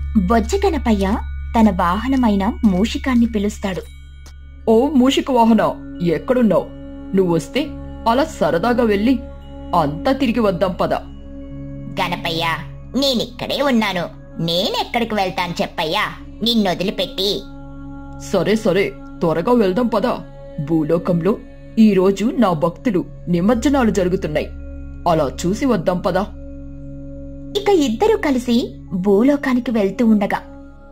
బొజ్జ గణపయ్య తన వాహనమైన మూషికాన్ని పిలుస్తాడు ఓ మూషిక వాహన ఎక్కడున్నావు నువ్వొస్తే అలా సరదాగా వెళ్ళి అంతా తిరిగి వద్దాం పద గణపయ్య నేనిక్కడే ఉన్నాను నేనెక్కడికి వెళ్తాను చెప్పయ్యా నిన్నొదిలిపెట్టి సరే సరే త్వరగా వెళ్దాం పద భూలోకంలో ఈ రోజు నా భక్తులు నిమజ్జనాలు జరుగుతున్నాయి అలా చూసి వద్దాం పద ఇక ఇద్దరూ కలిసి భూలోకానికి వెళ్తూ ఉండగా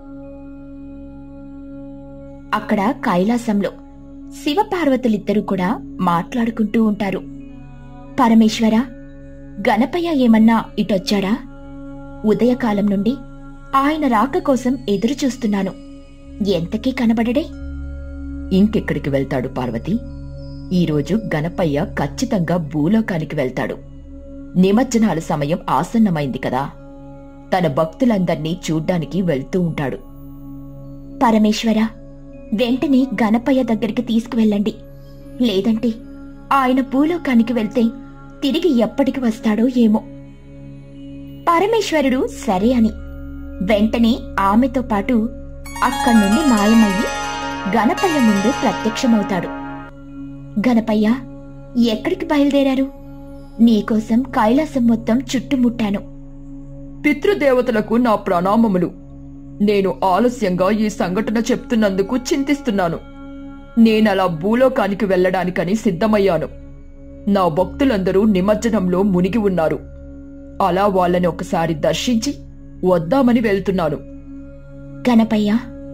అక్కడ కైలాసంలో శివపార్వతులిద్దరూ కూడా మాట్లాడుకుంటూ ఉంటారు పరమేశ్వర గణపయ్య ఏమన్నా ఇటొచ్చాడా ఉదయకాలం నుండి ఆయన రాక కోసం ఎదురు చూస్తున్నాను ఎంతకీ కనబడడే ఇంకెక్కడికి వెళ్తాడు పార్వతి ఈరోజు గణపయ్య ఖచ్చితంగా భూలోకానికి వెళ్తాడు నిమజ్జనాల సమయం ఆసన్నమైంది కదా తన భక్తులందర్నీ చూడ్డానికి వెళ్తూ ఉంటాడు పరమేశ్వర వెంటనే గణపయ్య దగ్గరికి తీసుకువెళ్ళండి లేదంటే ఆయన భూలోకానికి వెళ్తే తిరిగి ఎప్పటికి వస్తాడో ఏమో పరమేశ్వరుడు సరే అని వెంటనే ఆమెతో పాటు అక్కడి నుండి మాయమయ్యి గణపయ్య ముందు ప్రత్యక్షమవుతాడు గణపయ్య ఎక్కడికి బయలుదేరారు నీకోసం కైలాసం మొత్తం చుట్టుముట్టాను పితృదేవతలకు నా ప్రణామములు నేను ఆలస్యంగా ఈ సంఘటన చెప్తున్నందుకు చింతిస్తున్నాను నేనలా భూలోకానికి వెళ్ళడానికని సిద్ధమయ్యాను నా భక్తులందరూ నిమజ్జనంలో మునిగి ఉన్నారు అలా వాళ్ళని ఒకసారి దర్శించి వద్దామని వెళ్తున్నాను గణపయ్య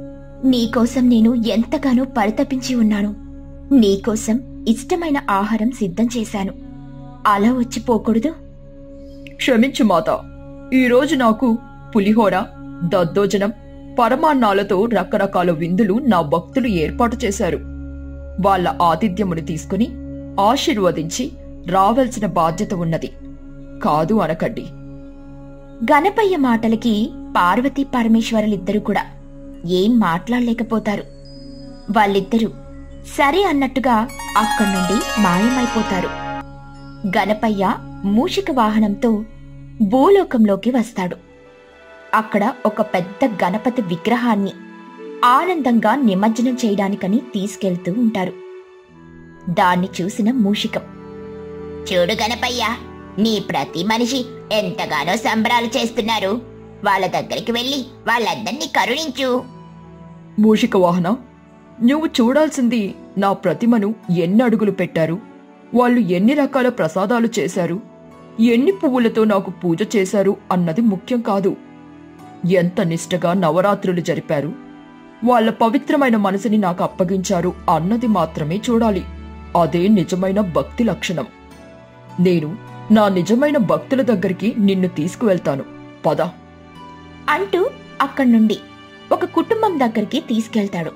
నీకోసం నేను ఎంతగానో పరితపించి ఉన్నాను నీకోసం ఇష్టమైన ఆహారం సిద్ధం చేశాను అలా వచ్చి పోకూడదు క్షమించు మాత ఈరోజు నాకు పులిహోర దద్దోజనం పరమాన్నాలతో రకరకాల విందులు నా భక్తులు ఏర్పాటు చేశారు వాళ్ళ ఆతిథ్యమును తీసుకుని ఆశీర్వదించి రావాల్సిన బాధ్యత ఉన్నది కాదు అనకండి గణపయ్య మాటలకి పార్వతీ పరమేశ్వరులిద్దరూ కూడా ఏం మాట్లాడలేకపోతారు వాళ్ళిద్దరూ సరే అన్నట్టుగా అక్కడి నుండి మాయమైపోతారు గణపయ్య మూషిక వాహనంతో భూలోకంలోకి వస్తాడు అక్కడ ఒక పెద్ద గణపతి విగ్రహాన్ని ఆనందంగా నిమజ్జనం చేయడానికని తీసుకెళ్తూ ఉంటారు దాన్ని చూసిన మూషికం చూడు గణపయ్య నీ ప్రతి మనిషి ఎంతగానో సంబరాలు చేస్తున్నారు వాళ్ళ దగ్గరికి వెళ్ళి వాళ్ళందర్నీ కరుణించు మూషిక వాహన నువ్వు చూడాల్సింది నా ప్రతిమను ఎన్ని అడుగులు పెట్టారు వాళ్ళు ఎన్ని రకాల ప్రసాదాలు చేశారు ఎన్ని పువ్వులతో నాకు పూజ చేశారు అన్నది ముఖ్యం కాదు ఎంత నిష్టగా నవరాత్రులు జరిపారు వాళ్ళ పవిత్రమైన మనసుని నాకు అప్పగించారు అన్నది మాత్రమే చూడాలి అదే నిజమైన భక్తి లక్షణం నేను నా నిజమైన భక్తుల దగ్గరికి నిన్ను తీసుకువెళ్తాను పద అంటూ అక్కడి నుండి ఒక కుటుంబం దగ్గరికి తీసుకెళ్తాడు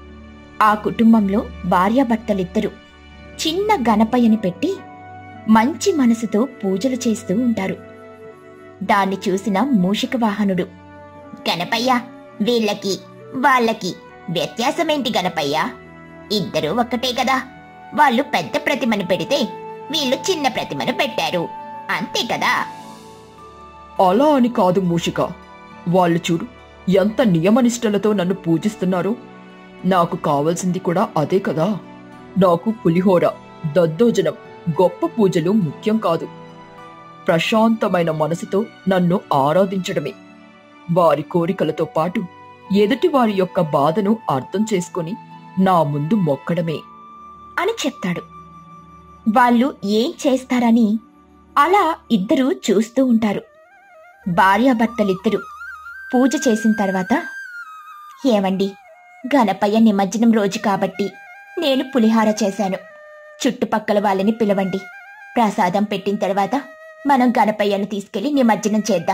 ఆ కుటుంబంలో భార్యాభర్తలిద్దరూ చిన్న గణపయ్యని పెట్టి మంచి మనసుతో పూజలు చేస్తూ ఉంటారు దాన్ని చూసిన మూషిక వాహనుడు గణపయ్య వీళ్ళకి వాళ్ళకి వ్యత్యాసమేంటి గణపయ్య ఇద్దరూ ఒక్కటే కదా వాళ్ళు పెద్ద ప్రతిమను పెడితే వీళ్ళు చిన్న ప్రతిమను పెట్టారు అంతే కదా అలా అని కాదు మూషిక వాళ్ళు చూడు ఎంత నియమనిష్టలతో నన్ను పూజిస్తున్నారో నాకు కావలసింది కూడా అదే కదా నాకు పులిహోర దద్దోజనం గొప్ప పూజలు ముఖ్యం కాదు ప్రశాంతమైన మనసుతో నన్ను ఆరాధించడమే వారి కోరికలతో పాటు ఎదుటి వారి యొక్క బాధను అర్థం చేసుకొని నా ముందు మొక్కడమే అని చెప్తాడు వాళ్ళు ఏం చేస్తారని అలా ఇద్దరూ చూస్తూ ఉంటారు భార్యాభర్తలిద్దరూ పూజ చేసిన తర్వాత ఏమండి గణపయ్య నిమజ్జనం రోజు కాబట్టి నేను పులిహార చేశాను చుట్టుపక్కల వాళ్ళని పిలవండి ప్రసాదం పెట్టిన తర్వాత మనం గణపయ్యను తీసుకెళ్లి నిమజ్జనం చేద్దాం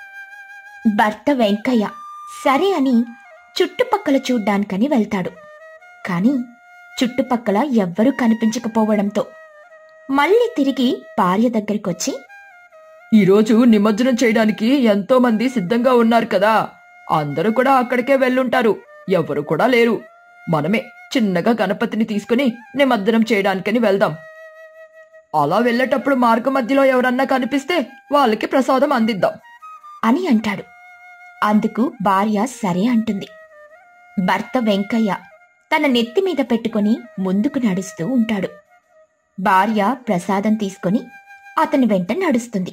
భర్త వెంకయ్య సరే అని చుట్టుపక్కల చూడ్డానికని వెళ్తాడు కాని చుట్టుపక్కల ఎవ్వరూ కనిపించకపోవడంతో మళ్ళీ తిరిగి భార్య దగ్గరికొచ్చి ఈరోజు నిమజ్జనం చేయడానికి ఎంతో మంది సిద్ధంగా ఉన్నారు కదా అందరూ కూడా అక్కడికే వెళ్ళుంటారు ఎవరు కూడా లేరు మనమే చిన్నగా గణపతిని తీసుకుని నిమజ్జనం చేయడానికని వెళ్దాం అలా వెళ్ళేటప్పుడు మార్గ మధ్యలో ఎవరన్నా కనిపిస్తే వాళ్ళకి ప్రసాదం అందిద్దాం అని అంటాడు అందుకు భార్య సరే అంటుంది భర్త వెంకయ్య తన నెత్తి మీద పెట్టుకుని ముందుకు నడుస్తూ ఉంటాడు భార్య ప్రసాదం తీసుకొని అతని వెంట నడుస్తుంది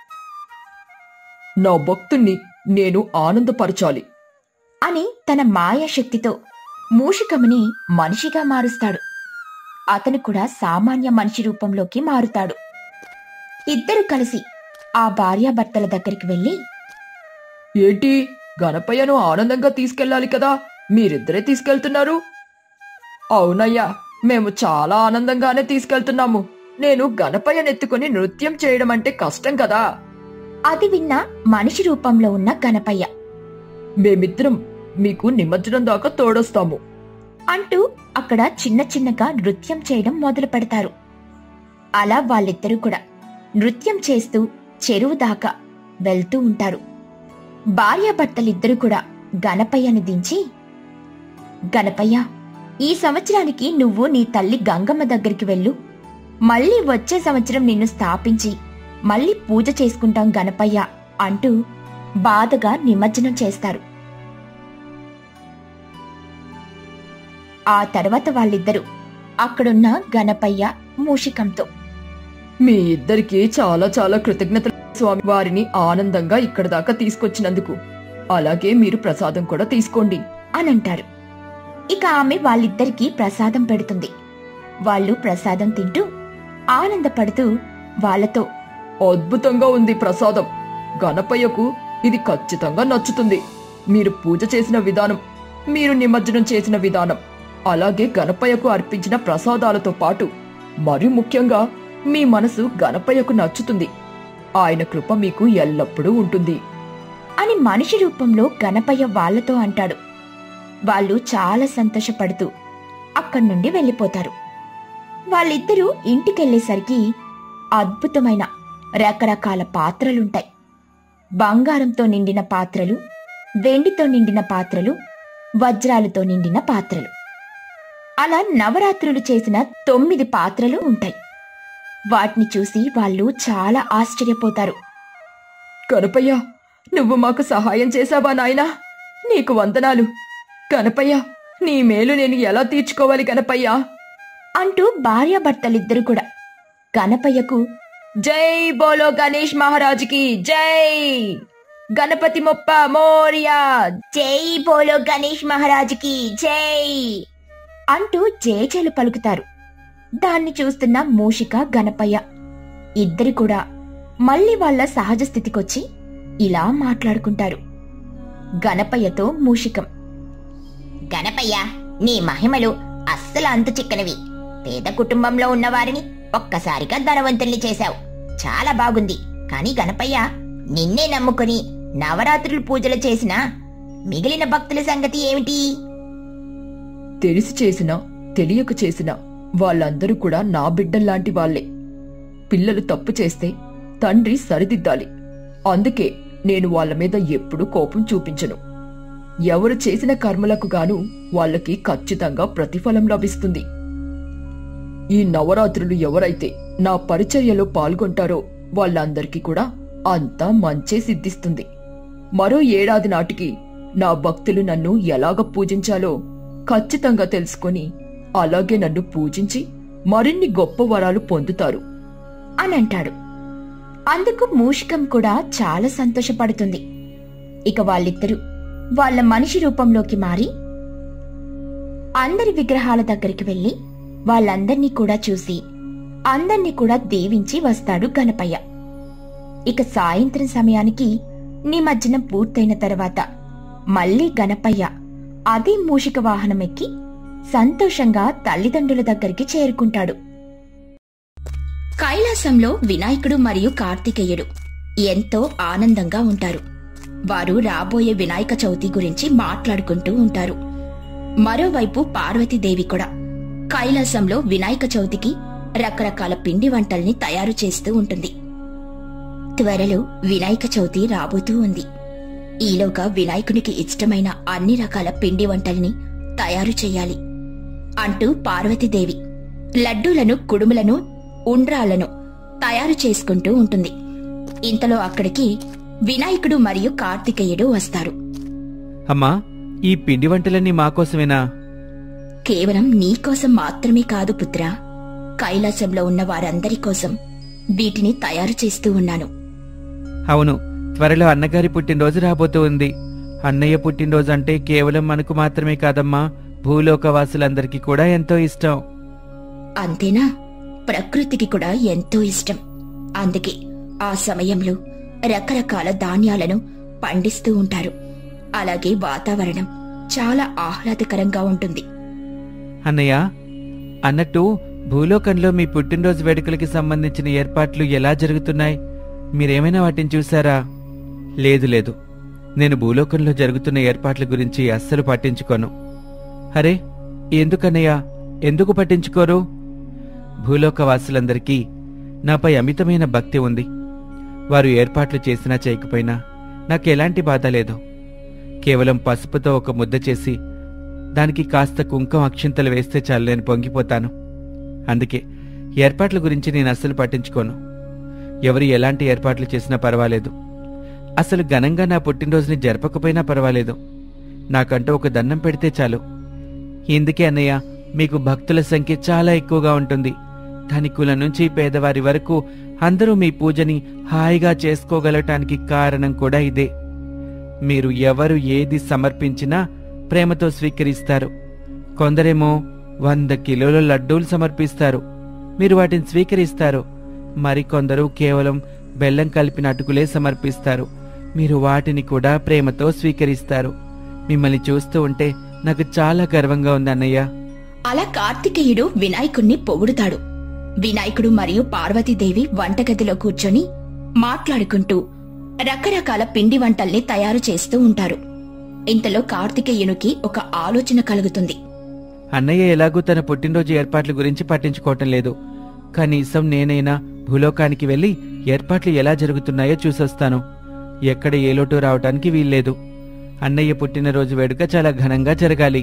నా భక్తుణ్ణి నేను ఆనందపరచాలి అని తన మాయాశక్తితో మూషికముని మనిషిగా మారుస్తాడు అతను కూడా సామాన్య మనిషి రూపంలోకి మారుతాడు ఇద్దరు కలిసి ఆ భార్యాభర్తల దగ్గరికి వెళ్లి ఏంటి గణపయ్యను ఆనందంగా తీసుకెళ్ళాలి కదా మీరిద్దరే తీసుకెళ్తున్నారు అవునయ్యా మేము చాలా ఆనందంగానే తీసుకెళ్తున్నాము నేను గణపయ్యనెత్తుకుని నృత్యం చేయడం అంటే కష్టం కదా అది విన్న మనిషి రూపంలో ఉన్న గణపయ్య మేమిద్దరం మీకు నిమజ్జనం దాకా తోడొస్తాము అంటూ అక్కడ చిన్న చిన్నగా నృత్యం చేయడం మొదలు పెడతారు అలా వాళ్ళిద్దరూ కూడా నృత్యం చేస్తూ చెరువు దాకా వెళ్తూ ఉంటారు భార్యాభర్తలిద్దరూ కూడా గణపయ్యని దించి గణపయ్య ఈ సంవత్సరానికి నువ్వు నీ తల్లి గంగమ్మ దగ్గరికి వెళ్ళు మళ్ళీ వచ్చే సంవత్సరం నిన్ను స్థాపించి మళ్ళీ పూజ చేసుకుంటాం గణపయ్య అంటూ బాధగా నిమజ్జనం చేస్తారు ఆ తర్వాత వాళ్ళిద్దరూ అక్కడున్న గణపయ్య మూషికంతో మీ ఇద్దరికి చాలా చాలా కృతజ్ఞతలు స్వామి వారిని ఆనందంగా ఇక్కడ దాకా తీసుకొచ్చినందుకు అలాగే మీరు ప్రసాదం కూడా తీసుకోండి అని అంటారు ఇక ఆమె వాళ్ళిద్దరికీ ప్రసాదం పెడుతుంది వాళ్ళు ప్రసాదం తింటూ ఆనందపడుతూ వాళ్ళతో అద్భుతంగా ఉంది ప్రసాదం గణపయ్యకు ఇది ఖచ్చితంగా నచ్చుతుంది మీరు పూజ చేసిన విధానం మీరు నిమజ్జనం చేసిన విధానం అలాగే గణపయ్యకు అర్పించిన ప్రసాదాలతో పాటు మరి ముఖ్యంగా మీ మనసు గణపయ్యకు నచ్చుతుంది ఆయన కృప మీకు ఎల్లప్పుడూ ఉంటుంది అని మనిషి రూపంలో గణపయ్య వాళ్ళతో అంటాడు వాళ్ళు చాలా సంతోషపడుతూ అక్కడి నుండి వెళ్ళిపోతారు వాళ్ళిద్దరూ ఇంటికెళ్లేసరికి అద్భుతమైన రకరకాల పాత్రలుంటాయి బంగారంతో నిండిన పాత్రలు వెండితో నిండిన పాత్రలు వజ్రాలతో నిండిన పాత్రలు అలా నవరాత్రులు చేసిన తొమ్మిది పాత్రలు ఉంటాయి వాటిని చూసి వాళ్ళు చాలా ఆశ్చర్యపోతారు గణపయ్య నువ్వు మాకు సహాయం చేశావా నాయనా నీకు వందనాలు గణపయ్య నీ మేలు నేను ఎలా తీర్చుకోవాలి గణపయ్య అంటూ భార్యాభర్తలిద్దరూ కూడా గణపయ్యకు జై బోలో గణేష్ మహారాజుకి జై గణపతి మొప్ప మోరియా జై బోలో గణేష్ మహారాజుకి జై అంటూ జేజేలు పలుకుతారు దాన్ని చూస్తున్న మూషిక గణపయ్య ఇద్దరు కూడా మళ్ళీ వాళ్ళ సహజ స్థితికొచ్చి ఇలా మాట్లాడుకుంటారు గణపయ్యతో మూషికం గణపయ్య నీ మహిమలు అస్సలు అంతు చిక్కనివి పేద కుటుంబంలో ఉన్నవారిని ఒక్కసారిగా ధనవంతుల్ని చేశావు చాలా బాగుంది కాని గణపయ్య నిన్నే నమ్ముకుని నవరాత్రులు పూజలు చేసిన మిగిలిన భక్తుల సంగతి ఏమిటి తెలిసి చేసిన తెలియక చేసిన వాళ్ళందరూ కూడా నా బిడ్డల్లాంటి వాళ్లే పిల్లలు తప్పు చేస్తే తండ్రి సరిదిద్దాలి అందుకే నేను వాళ్ళ మీద ఎప్పుడూ కోపం చూపించను ఎవరు చేసిన కర్మలకు గాను వాళ్ళకి ఖచ్చితంగా ప్రతిఫలం లభిస్తుంది ఈ నవరాత్రులు ఎవరైతే నా పరిచర్యలో పాల్గొంటారో వాళ్ళందరికీ కూడా అంతా మంచే సిద్ధిస్తుంది మరో ఏడాది నాటికి నా భక్తులు నన్ను ఎలాగ పూజించాలో ఖచ్చితంగా తెలుసుకొని అలాగే నన్ను పూజించి మరిన్ని గొప్ప వరాలు పొందుతారు అని అంటాడు అందుకు మూషికం కూడా చాలా సంతోషపడుతుంది ఇక వాళ్ళిద్దరూ వాళ్ళ మనిషి రూపంలోకి మారి అందరి విగ్రహాల దగ్గరికి వెళ్లి వాళ్ళందర్నీ కూడా చూసి అందర్నీ కూడా దీవించి వస్తాడు గణపయ్య ఇక సాయంత్రం సమయానికి నిమజ్జనం పూర్తయిన తర్వాత మళ్ళీ గణపయ్య అదే మూషిక వాహనం ఎక్కి సంతోషంగా తల్లిదండ్రుల దగ్గరికి చేరుకుంటాడు కైలాసంలో వినాయకుడు మరియు కార్తికేయుడు ఎంతో ఆనందంగా ఉంటారు వారు రాబోయే వినాయక చవితి గురించి మాట్లాడుకుంటూ ఉంటారు మరోవైపు పార్వతీదేవి కూడా కైలాసంలో వినాయక చవితికి రకరకాల పిండి వంటల్ని తయారు చేస్తూ ఉంటుంది త్వరలో వినాయక చవితి రాబోతూ ఉంది ఈలోగా వినాయకునికి ఇష్టమైన అన్ని రకాల పిండి వంటల్ని తయారు చెయ్యాలి అంటూ పార్వతీదేవి లడ్డూలను కుడుములను ఉండ్రాలను తయారు చేసుకుంటూ ఉంటుంది ఇంతలో అక్కడికి వినాయకుడు మరియు కార్తికేయుడు వస్తారు అమ్మా ఈ పిండి వంటలన్నీ మాకోసమేనా కేవలం నీకోసం మాత్రమే కాదు పుత్రా కైలాసంలో ఉన్న వారందరి కోసం వీటిని తయారు చేస్తూ ఉన్నాను అవును త్వరలో అన్నగారి పుట్టినరోజు రాబోతూ ఉంది అన్నయ్య పుట్టినరోజు అంటే కేవలం మనకు మాత్రమే కాదమ్మా భూలోకవాసులందరికీ కూడా ఎంతో ఇష్టం అంతేనా ప్రకృతికి కూడా ఎంతో ఇష్టం అందుకే ఆ సమయంలో రకరకాల ధాన్యాలను పండిస్తూ ఉంటారు అలాగే వాతావరణం చాలా ఆహ్లాదకరంగా ఉంటుంది అన్నయ్య అన్నట్టు భూలోకంలో మీ పుట్టినరోజు వేడుకలకి సంబంధించిన ఏర్పాట్లు ఎలా జరుగుతున్నాయి మీరేమైనా వాటిని చూసారా లేదు లేదు నేను భూలోకంలో జరుగుతున్న ఏర్పాట్ల గురించి అస్సలు పట్టించుకోను అరే ఎందుకన్నయ్య ఎందుకు పట్టించుకోరు భూలోకవాసులందరికీ నాపై అమితమైన భక్తి ఉంది వారు ఏర్పాట్లు చేసినా చేయకపోయినా నాకు ఎలాంటి బాధ లేదు కేవలం పసుపుతో ఒక ముద్ద చేసి దానికి కాస్త కుంకం అక్షింతలు వేస్తే చాలు నేను పొంగిపోతాను అందుకే ఏర్పాట్ల గురించి నేను అస్సలు పట్టించుకోను ఎవరు ఎలాంటి ఏర్పాట్లు చేసినా పర్వాలేదు అసలు ఘనంగా నా పుట్టినరోజుని జరపకపోయినా పర్వాలేదు నాకంటూ ఒక దండం పెడితే చాలు ఇందుకే అన్నయ్య మీకు భక్తుల సంఖ్య చాలా ఎక్కువగా ఉంటుంది ధనికుల నుంచి పేదవారి వరకు అందరూ మీ పూజని హాయిగా చేసుకోగలటానికి కారణం కూడా ఇదే మీరు ఎవరు ఏది సమర్పించినా ప్రేమతో స్వీకరిస్తారు కొందరేమో వంద కిలోల లడ్డూలు సమర్పిస్తారు మీరు వాటిని స్వీకరిస్తారు మరికొందరు కేవలం బెల్లం కలిపిన అటుకులే సమర్పిస్తారు మీరు వాటిని కూడా ప్రేమతో స్వీకరిస్తారు మిమ్మల్ని చూస్తూ ఉంటే నాకు చాలా గర్వంగా ఉంది అన్నయ్య అలా కార్తికేయుడు వినాయకుణ్ణి పొగుడుతాడు వినాయకుడు మరియు పార్వతీదేవి వంటగదిలో కూర్చొని మాట్లాడుకుంటూ రకరకాల పిండి వంటల్ని తయారు చేస్తూ ఉంటారు ఇంతలో కార్తికేయునికి ఒక ఆలోచన కలుగుతుంది అన్నయ్య ఎలాగూ తన పుట్టినరోజు ఏర్పాట్ల గురించి పట్టించుకోవటం లేదు కనీసం నేనైనా భూలోకానికి వెళ్లి ఏర్పాట్లు ఎలా జరుగుతున్నాయో చూసొస్తాను ఎక్కడ ఏ లోటు రావటానికి వీల్లేదు అన్నయ్య పుట్టినరోజు వేడుక చాలా ఘనంగా జరగాలి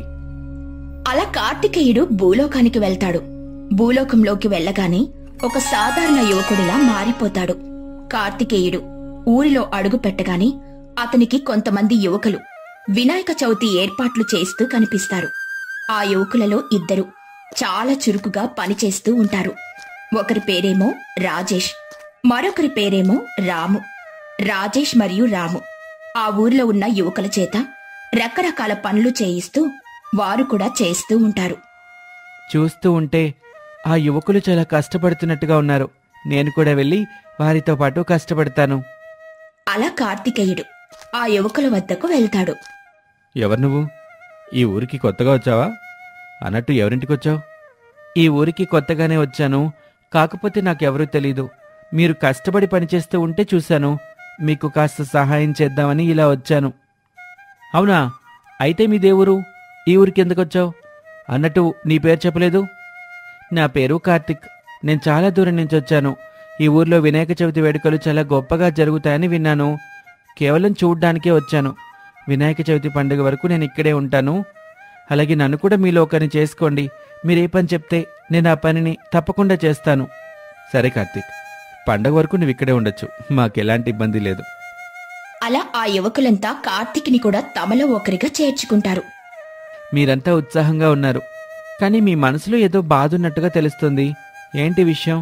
అలా కార్తికేయుడు భూలోకానికి వెళ్తాడు భూలోకంలోకి వెళ్ళగానే ఒక సాధారణ యువకుడిలా మారిపోతాడు కార్తికేయుడు ఊరిలో అడుగు పెట్టగానే అతనికి కొంతమంది యువకులు వినాయక చవితి ఏర్పాట్లు చేస్తూ కనిపిస్తారు ఆ యువకులలో ఇద్దరు చాలా చురుకుగా పనిచేస్తూ ఉంటారు ఒకరి పేరేమో రాజేష్ మరొకరి పేరేమో రాము రాజేష్ మరియు రాము ఆ ఊర్లో ఉన్న యువకుల చేత రకరకాల పనులు చేయిస్తూ వారు కూడా చేస్తూ ఉంటారు చూస్తూ ఉంటే ఆ యువకులు చాలా కష్టపడుతున్నట్టుగా ఉన్నారు నేను కూడా వెళ్ళి వారితో పాటు కష్టపడతాను అలా కార్తికేయుడు ఆ యువకుల వద్దకు వెళ్తాడు ఎవరు నువ్వు ఈ ఊరికి కొత్తగా వచ్చావా అన్నట్టు ఎవరింటికి వచ్చావు ఈ ఊరికి కొత్తగానే వచ్చాను కాకపోతే నాకెవరూ తెలీదు మీరు కష్టపడి పనిచేస్తూ ఉంటే చూశాను మీకు కాస్త సహాయం చేద్దామని ఇలా వచ్చాను అవునా అయితే మీ దేవురు ఈ ఊరికి ఎందుకు వచ్చావు అన్నట్టు నీ పేరు చెప్పలేదు నా పేరు కార్తిక్ నేను చాలా దూరం నుంచి వచ్చాను ఈ ఊర్లో వినాయక చవితి వేడుకలు చాలా గొప్పగా జరుగుతాయని విన్నాను కేవలం చూడ్డానికే వచ్చాను వినాయక చవితి పండుగ వరకు నేను ఇక్కడే ఉంటాను అలాగే నన్ను కూడా మీలో ఒకరిని చేసుకోండి మీరు ఏ పని చెప్తే నేను ఆ పనిని తప్పకుండా చేస్తాను సరే కార్తీక్ పండగ వరకు నువ్వు ఇక్కడే ఉండొచ్చు మాకెలాంటి ఇబ్బంది లేదు అలా ఆ యువకులంతా కార్తిక్ని కూడా తమలో ఒకరిగా చేర్చుకుంటారు మీరంతా ఉత్సాహంగా ఉన్నారు కానీ మీ మనసులో ఏదో బాధ ఉన్నట్టుగా తెలుస్తుంది ఏంటి విషయం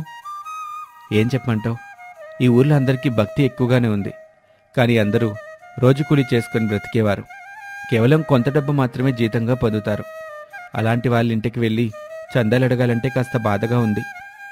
ఏం చెప్పమంటావు ఈ ఊర్లో అందరికీ భక్తి ఎక్కువగానే ఉంది కానీ అందరూ రోజు కూలి చేసుకుని బ్రతికేవారు కేవలం కొంత డబ్బు మాత్రమే జీతంగా పొందుతారు అలాంటి వాళ్ళ ఇంటికి వెళ్ళి చందాలు అడగాలంటే కాస్త బాధగా ఉంది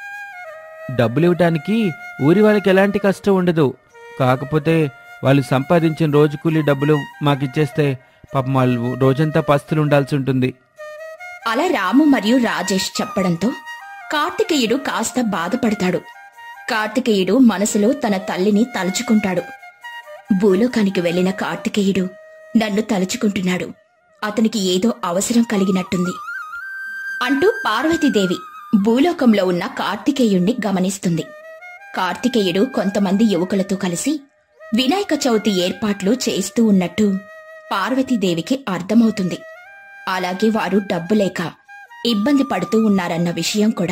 డబ్బులు ఇవ్వటానికి ఊరి వాళ్ళకి ఎలాంటి కష్టం ఉండదు కాకపోతే వాళ్ళు సంపాదించిన రోజు కూలి డబ్బులు మాకిచ్చేస్తే పాపం వాళ్ళు రోజంతా పస్తులు ఉండాల్సి ఉంటుంది అలా రాము మరియు రాజేష్ చెప్పడంతో కార్తికేయుడు కాస్త బాధపడతాడు కార్తికేయుడు మనసులో తన తల్లిని తలుచుకుంటాడు భూలోకానికి వెళ్లిన కార్తికేయుడు నన్ను తలుచుకుంటున్నాడు అతనికి ఏదో అవసరం కలిగినట్టుంది అంటూ పార్వతీదేవి భూలోకంలో ఉన్న కార్తికేయుణ్ణి గమనిస్తుంది కార్తికేయుడు కొంతమంది యువకులతో కలిసి వినాయక చవితి ఏర్పాట్లు చేస్తూ ఉన్నట్టు పార్వతీదేవికి అర్థమవుతుంది అలాగే వారు డబ్బు లేక ఇబ్బంది పడుతూ ఉన్నారన్న విషయం కూడా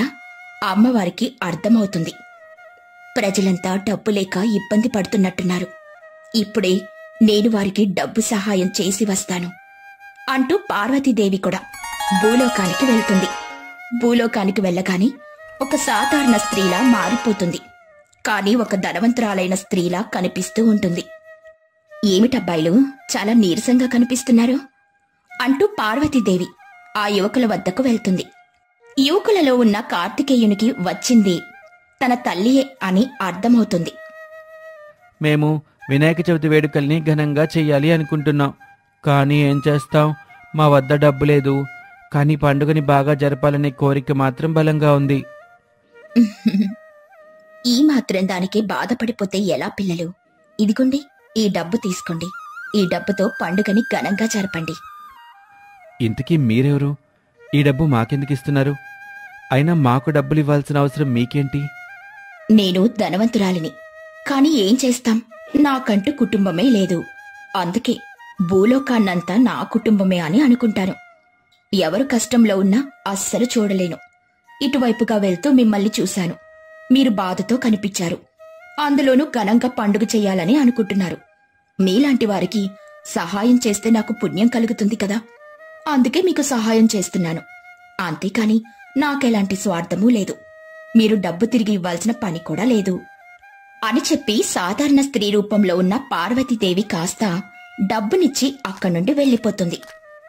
అమ్మవారికి అర్థమవుతుంది ప్రజలంతా డబ్బు లేక ఇబ్బంది పడుతున్నట్టున్నారు ఇప్పుడే నేను వారికి డబ్బు సహాయం చేసి వస్తాను అంటూ పార్వతీదేవి కూడా భూలోకానికి వెళ్తుంది భూలోకానికి వెళ్ళగానే ఒక సాధారణ స్త్రీలా మారిపోతుంది కానీ ఒక ధనవంతురాలైన స్త్రీలా కనిపిస్తూ ఉంటుంది ఏమిటబ్బాయిలు చాలా నీరసంగా కనిపిస్తున్నారు అంటూ పార్వతీదేవి ఆ యువకుల వద్దకు వెళ్తుంది యువకులలో ఉన్న కార్తికేయునికి వచ్చింది తన తల్లియే అని అర్థమవుతుంది మేము వినాయక చవితి వేడుకల్ని ఘనంగా చెయ్యాలి అనుకుంటున్నాం కానీ ఏం చేస్తాం మా వద్ద డబ్బు లేదు కానీ పండుగని బాగా జరపాలనే కోరిక మాత్రం బలంగా ఉంది ఈ మాత్రం దానికి బాధపడిపోతే ఎలా పిల్లలు ఇదిగోండి ఈ డబ్బు తీసుకోండి ఈ డబ్బుతో పండుగని ఘనంగా జరపండి ఇంతకీ మీరెవరు ఈ డబ్బు మాకెందుకు ఇస్తున్నారు అయినా మాకు డబ్బులు ఇవ్వాల్సిన అవసరం మీకేంటి నేను ధనవంతురాలిని కాని ఏం చేస్తాం నాకంటూ కుటుంబమే లేదు అందుకే భూలోకాన్నంతా నా కుటుంబమే అని అనుకుంటాను ఎవరు కష్టంలో ఉన్నా అస్సలు చూడలేను ఇటువైపుగా వెళ్తూ మిమ్మల్ని చూశాను మీరు బాధతో కనిపించారు అందులోనూ ఘనంగా పండుగ చెయ్యాలని అనుకుంటున్నారు మీలాంటి వారికి సహాయం చేస్తే నాకు పుణ్యం కలుగుతుంది కదా అందుకే మీకు సహాయం చేస్తున్నాను అంతేకాని నాకెలాంటి స్వార్థమూ లేదు మీరు డబ్బు తిరిగి ఇవ్వాల్సిన పని కూడా లేదు అని చెప్పి సాధారణ స్త్రీ రూపంలో ఉన్న పార్వతీదేవి కాస్త డబ్బునిచ్చి అక్కడి నుండి వెళ్ళిపోతుంది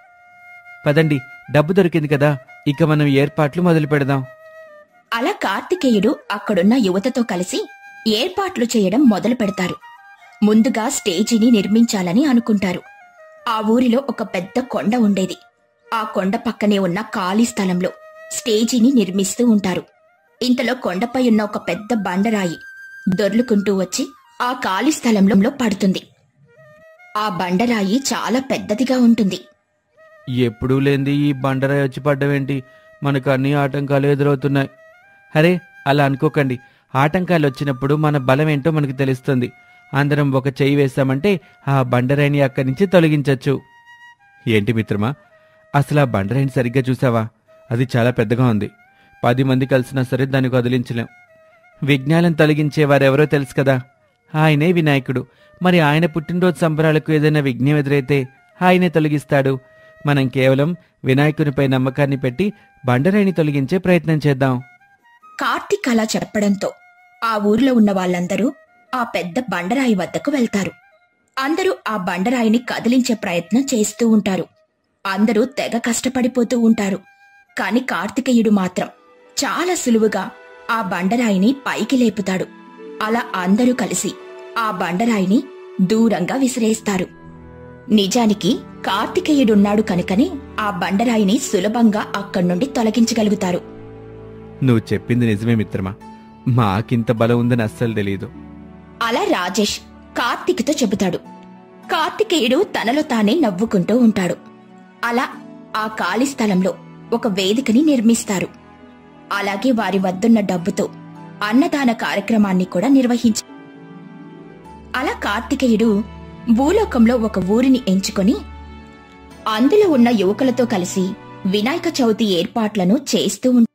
పదండి డబ్బు దొరికింది కదా ఇక మనం ఏర్పాట్లు మొదలు పెడదాం అలా కార్తికేయుడు అక్కడున్న యువతతో కలిసి ఏర్పాట్లు చేయడం మొదలు పెడతారు ముందుగా స్టేజీని నిర్మించాలని అనుకుంటారు ఆ ఊరిలో ఒక పెద్ద కొండ ఉండేది ఆ కొండ పక్కనే ఉన్న ఖాళీ స్థలంలో స్టేజీని నిర్మిస్తూ ఉంటారు ఇంతలో కొండపై ఉన్న ఒక పెద్ద బండరాయి దొర్లుకుంటూ వచ్చి ఆ ఖాళీ స్థలంలో పడుతుంది ఆ బండరాయి చాలా పెద్దదిగా ఉంటుంది ఎప్పుడూ లేంది ఈ బండరాయి వచ్చి పడ్డవేంటి మనకు అన్ని ఆటంకాలు ఎదురవుతున్నాయి అరే అలా అనుకోకండి ఆటంకాలు వచ్చినప్పుడు మన బలం ఏంటో మనకు తెలుస్తుంది అందరం ఒక చెయ్యి వేశామంటే ఆ బండరాయిని అక్కడి నుంచి తొలగించచ్చు ఏంటి మిత్రమా అసలు ఆ బండరాయిని సరిగ్గా చూసావా అది చాలా పెద్దగా ఉంది పది మంది కలిసినా సరే దాన్ని వదిలించలేం విజ్ఞానం తొలగించే వారెవరో తెలుసు కదా ఆయనే వినాయకుడు మరి ఆయన పుట్టినరోజు సంబరాలకు ఏదైనా విఘ్నం ఎదురైతే ఆయనే తొలగిస్తాడు మనం కేవలం వినాయకునిపై నమ్మకాన్ని పెట్టి బండరాయిని తొలగించే ప్రయత్నం చేద్దాం కార్తీక్ అలా చెప్పడంతో ఆ ఊర్లో ఉన్న వాళ్ళందరూ ఆ పెద్ద బండరాయి వద్దకు వెళ్తారు అందరూ ఆ బండరాయిని కదిలించే ప్రయత్నం చేస్తూ ఉంటారు అందరూ తెగ కష్టపడిపోతూ ఉంటారు కాని కార్తికేయుడు మాత్రం చాలా సులువుగా ఆ బండరాయిని పైకి లేపుతాడు అలా అందరూ కలిసి ఆ బండరాయిని దూరంగా విసిరేస్తారు నిజానికి కార్తికేయుడున్నాడు కనుకనే ఆ బండరాయిని సులభంగా అక్కడి నుండి తొలగించగలుగుతారు నువ్వు చెప్పింది నిజమే మిత్రమా మాకింత బలం ఉందని అస్సలు తెలియదు అలా రాజేష్ కార్తిక్తో చెబుతాడు కార్తికేయుడు తనలో తానే నవ్వుకుంటూ ఉంటాడు అలా ఆ ఖాళీ స్థలంలో ఒక వేదికని నిర్మిస్తారు అలాగే వారి వద్దున్న డబ్బుతో అన్నదాన కార్యక్రమాన్ని కూడా నిర్వహించ అలా కార్తికేయుడు భూలోకంలో ఒక ఊరిని ఎంచుకొని అందులో ఉన్న యువకులతో కలిసి వినాయక చవితి ఏర్పాట్లను చేస్తూ ఉంటాడు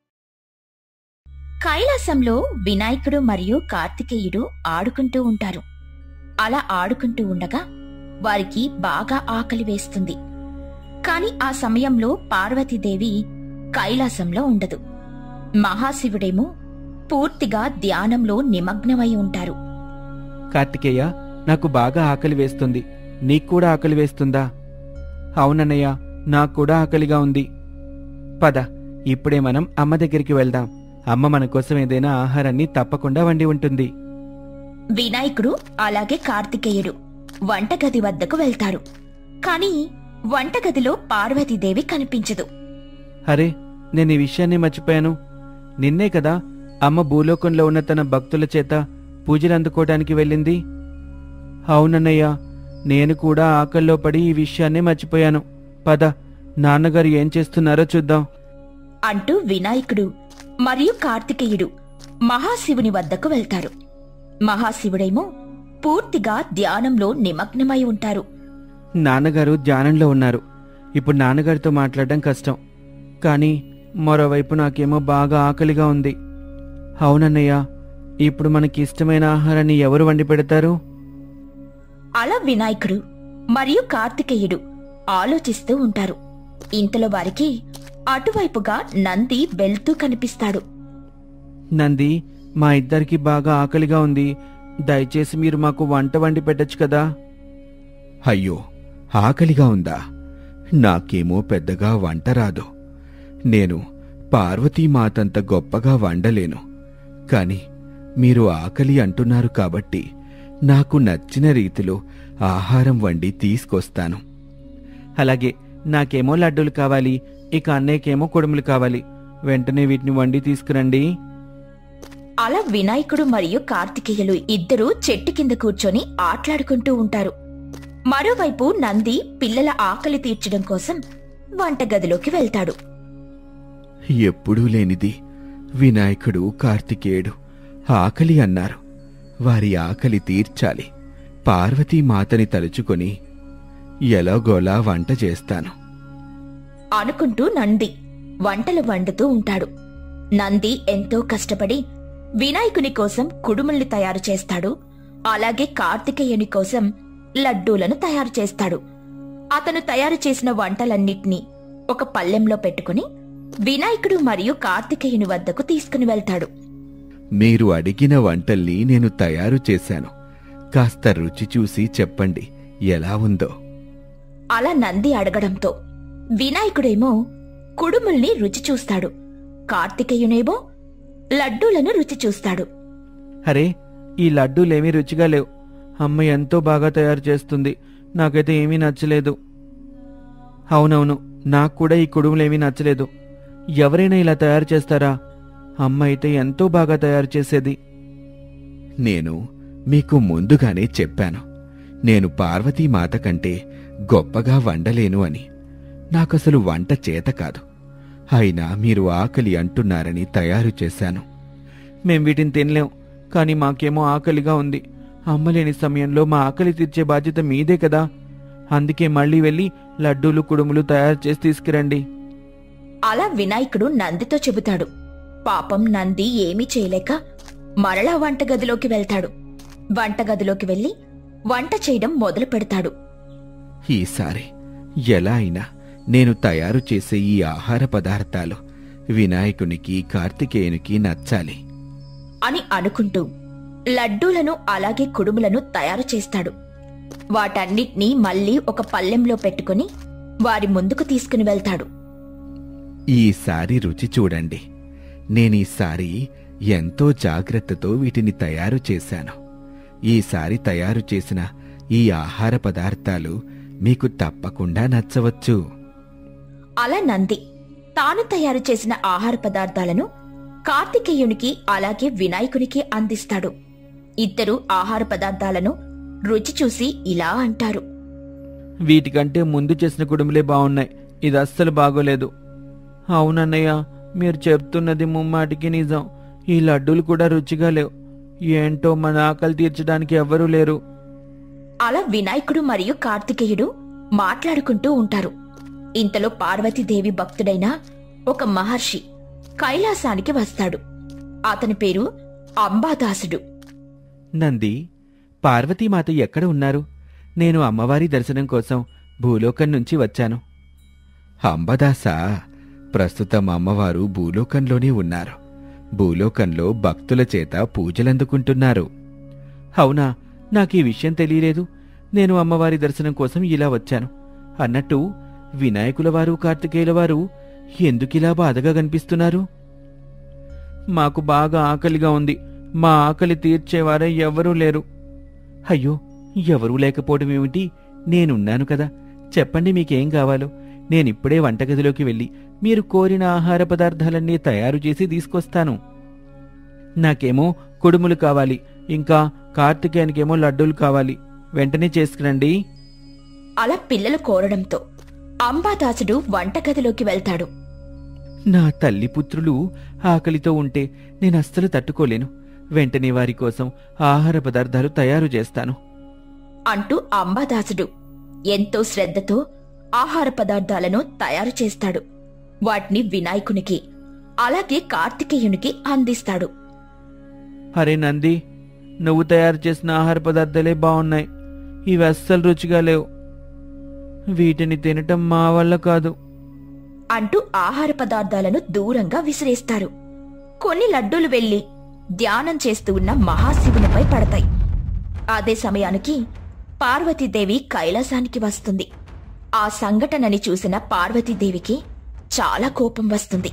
కైలాసంలో వినాయకుడు మరియు కార్తికేయుడు ఆడుకుంటూ ఉంటారు అలా ఆడుకుంటూ ఉండగా వారికి బాగా ఆకలి వేస్తుంది కాని ఆ సమయంలో పార్వతీదేవి కైలాసంలో ఉండదు మహాశివుడేమో పూర్తిగా ధ్యానంలో నిమగ్నమై ఉంటారు కార్తికేయ నాకు బాగా ఆకలి వేస్తుంది నీకు కూడా ఆకలి వేస్తుందా అవునన్నయ్య నాకు కూడా ఆకలిగా ఉంది పద ఇప్పుడే మనం అమ్మ దగ్గరికి వెళ్దాం అమ్మ మన కోసం ఏదైనా ఆహారాన్ని తప్పకుండా వండి ఉంటుంది వినాయకుడు అలాగే కార్తికేయుడు వంటగది వద్దకు వెళ్తారు కాని వంటగదిలో పార్వతీదేవి కనిపించదు అరే నేను ఈ విషయాన్ని మర్చిపోయాను నిన్నే కదా అమ్మ భూలోకంలో ఉన్న తన భక్తుల చేత పూజలు అందుకోవడానికి వెళ్ళింది అవునన్నయ్య నేను కూడా ఆకల్లో పడి ఈ విషయాన్ని మర్చిపోయాను పద నాన్నగారు ఏం చేస్తున్నారో చూద్దాం అంటూ వినాయకుడు మరియు కార్తికేయుడు మహాశివుని వద్దకు వెళ్తారు మహాశివుడేమో పూర్తిగా ధ్యానంలో నిమగ్నమై ఉంటారు నాన్నగారు ధ్యానంలో ఉన్నారు ఇప్పుడు నాన్నగారితో మాట్లాడడం కష్టం కానీ మరోవైపు నాకేమో బాగా ఆకలిగా ఉంది అవునన్నయ్య ఇప్పుడు మనకి ఇష్టమైన ఆహారాన్ని ఎవరు వండి పెడతారు అలా వినాయకుడు మరియు కార్తికేయుడు ఆలోచిస్తూ ఉంటారు ఇంతలో వారికి అటువైపుగా నంది వెళ్తూ కనిపిస్తాడు నంది మా ఇద్దరికి బాగా ఆకలిగా ఉంది దయచేసి మీరు మాకు వంట వండి పెట్టచ్చు కదా అయ్యో ఆకలిగా ఉందా నాకేమో పెద్దగా వంట రాదు నేను పార్వతీమాతంత గొప్పగా వండలేను కాని మీరు ఆకలి అంటున్నారు కాబట్టి నాకు నచ్చిన రీతిలో ఆహారం వండి తీసుకొస్తాను అలాగే నాకేమో లడ్డూలు కావాలి ఇక అన్నయ్యకేమో కుడుములు కావాలి వెంటనే వీటిని వండి తీసుకురండి అలా వినాయకుడు మరియు కార్తికేయులు ఇద్దరూ చెట్టు కింద కూర్చొని ఆట్లాడుకుంటూ ఉంటారు మరోవైపు నంది పిల్లల ఆకలి తీర్చడం కోసం వంటగదిలోకి వెళ్తాడు ఎప్పుడూ లేనిది వినాయకుడు కార్తికేయుడు ఆకలి అన్నారు వారి ఆకలి తీర్చాలి పార్వతీమాతని తలుచుకొని ఎలాగోలా వంట చేస్తాను అనుకుంటూ నంది వంటలు వండుతూ ఉంటాడు నంది ఎంతో కష్టపడి వినాయకుని కోసం కుడుముల్ని తయారు చేస్తాడు అలాగే కార్తికేయుని కోసం లడ్డూలను తయారు చేస్తాడు అతను తయారు చేసిన వంటలన్నిటినీ ఒక పల్లెంలో పెట్టుకుని వినాయకుడు మరియు కార్తికేయుని వద్దకు తీసుకుని వెళ్తాడు మీరు అడిగిన వంటల్ని నేను తయారు చేశాను కాస్త రుచి చూసి చెప్పండి ఎలా ఉందో అలా నంది అడగడంతో వినాయకుడేమో కుడుముల్ని రుచి చూస్తాడు కార్తికేయునేమో లడ్డూలను రుచి చూస్తాడు అరే ఈ లడ్డూలేమీ రుచిగా లేవు అమ్మ ఎంతో బాగా తయారు చేస్తుంది నాకైతే ఏమీ నచ్చలేదు అవునవును నాకు కూడా ఈ కుడుములేమీ నచ్చలేదు ఎవరైనా ఇలా తయారు చేస్తారా అమ్మ అయితే ఎంతో బాగా తయారు చేసేది నేను మీకు ముందుగానే చెప్పాను నేను పార్వతీమాత కంటే గొప్పగా వండలేను అని నాకసలు వంట చేత కాదు అయినా మీరు ఆకలి అంటున్నారని తయారు చేశాను మేం వీటిని తినలేం కానీ మాకేమో ఆకలిగా ఉంది అమ్మలేని సమయంలో మా ఆకలి తీర్చే బాధ్యత మీదే కదా అందుకే మళ్ళీ వెళ్ళి లడ్డూలు కుడుములు తయారు చేసి తీసుకురండి అలా వినాయకుడు నందితో చెబుతాడు పాపం నంది ఏమీ చేయలేక మరలా వంటగదిలోకి వెళ్తాడు వంటగదిలోకి వెళ్లి వంట చేయడం మొదలు పెడతాడు ఈసారి ఎలా అయినా నేను తయారు చేసే ఈ ఆహార పదార్థాలు వినాయకునికి కార్తికేయునికి నచ్చాలి అని అనుకుంటూ లడ్డూలను అలాగే కుడుములను తయారు చేస్తాడు వాటన్నిటినీ మళ్ళీ ఒక పల్లెంలో పెట్టుకుని వారి ముందుకు తీసుకుని వెళ్తాడు ఈసారి రుచి చూడండి నేనీసారి ఎంతో జాగ్రత్తతో వీటిని తయారు చేశాను ఈసారి తయారు చేసిన ఈ ఆహార పదార్థాలు మీకు తప్పకుండా నచ్చవచ్చు అలా నంది తాను తయారు చేసిన ఆహార పదార్థాలను కార్తికేయునికి అలాగే వినాయకునికి అందిస్తాడు ఇద్దరు ఆహార పదార్థాలను రుచి చూసి ఇలా అంటారు వీటికంటే ముందు చేసిన కుడుములే బాగున్నాయి ఇది అస్సలు బాగోలేదు అవునన్నయ్య మీరు చెప్తున్నది ముమ్మాటికి నిజం ఈ లడ్డూలు కూడా రుచిగా లేవు ఏంటో మన ఆకలి తీర్చడానికి ఎవ్వరూ లేరు అలా వినాయకుడు మరియు కార్తికేయుడు మాట్లాడుకుంటూ ఉంటారు ఇంతలో పార్వతీదేవి భక్తుడైన ఒక మహర్షి కైలాసానికి వస్తాడు అతని పేరు అంబాదాసుడు నంది పార్వతీమాత ఎక్కడ ఉన్నారు నేను అమ్మవారి దర్శనం కోసం భూలోకం నుంచి వచ్చాను అంబదాసా ప్రస్తుతం అమ్మవారు భూలోకంలోనే ఉన్నారు భూలోకంలో భక్తుల చేత పూజలందుకుంటున్నారు అవునా నాకు ఈ విషయం తెలియలేదు నేను అమ్మవారి దర్శనం కోసం ఇలా వచ్చాను అన్నట్టు వినాయకుల వారు కార్తికేయుల వారు ఎందుకిలా బాధగా కనిపిస్తున్నారు మాకు బాగా ఆకలిగా ఉంది మా ఆకలి తీర్చేవారే ఎవరూ లేరు అయ్యో ఎవరూ లేకపోవడం ఏమిటి నేనున్నాను కదా చెప్పండి మీకేం కావాలో నేనిప్పుడే వంటగదిలోకి వెళ్ళి మీరు కోరిన ఆహార పదార్థాలన్నీ తయారు చేసి తీసుకొస్తాను నాకేమో కుడుములు కావాలి ఇంకా కార్తికేయనికేమో లడ్డూలు కావాలి వెంటనే చేసుకురండి అలా పిల్లలు కోరడంతో అంబాదాసుడు వంటగదిలోకి వెళ్తాడు నా తల్లి పుత్రులు ఆకలితో ఉంటే నేను అస్సలు తట్టుకోలేను వెంటనే వారి కోసం ఆహార పదార్థాలు తయారు చేస్తాను అంటూ అంబాదాసుడు ఎంతో శ్రద్ధతో ఆహార పదార్థాలను తయారు చేస్తాడు వాటిని వినాయకునికి అలాగే కార్తికేయునికి అందిస్తాడు అరే నంది నువ్వు తయారు చేసిన ఆహార పదార్థాలే బాగున్నాయి ఇవి అస్సలు రుచిగా లేవు వీటిని తినటం మా వల్ల కాదు అంటూ ఆహార పదార్థాలను దూరంగా విసిరేస్తారు కొన్ని లడ్డూలు వెళ్లి ధ్యానం చేస్తూ ఉన్న మహాశివునిపై పడతాయి అదే సమయానికి పార్వతీదేవి కైలాసానికి వస్తుంది ఆ సంఘటనని చూసిన పార్వతీదేవికి చాలా కోపం వస్తుంది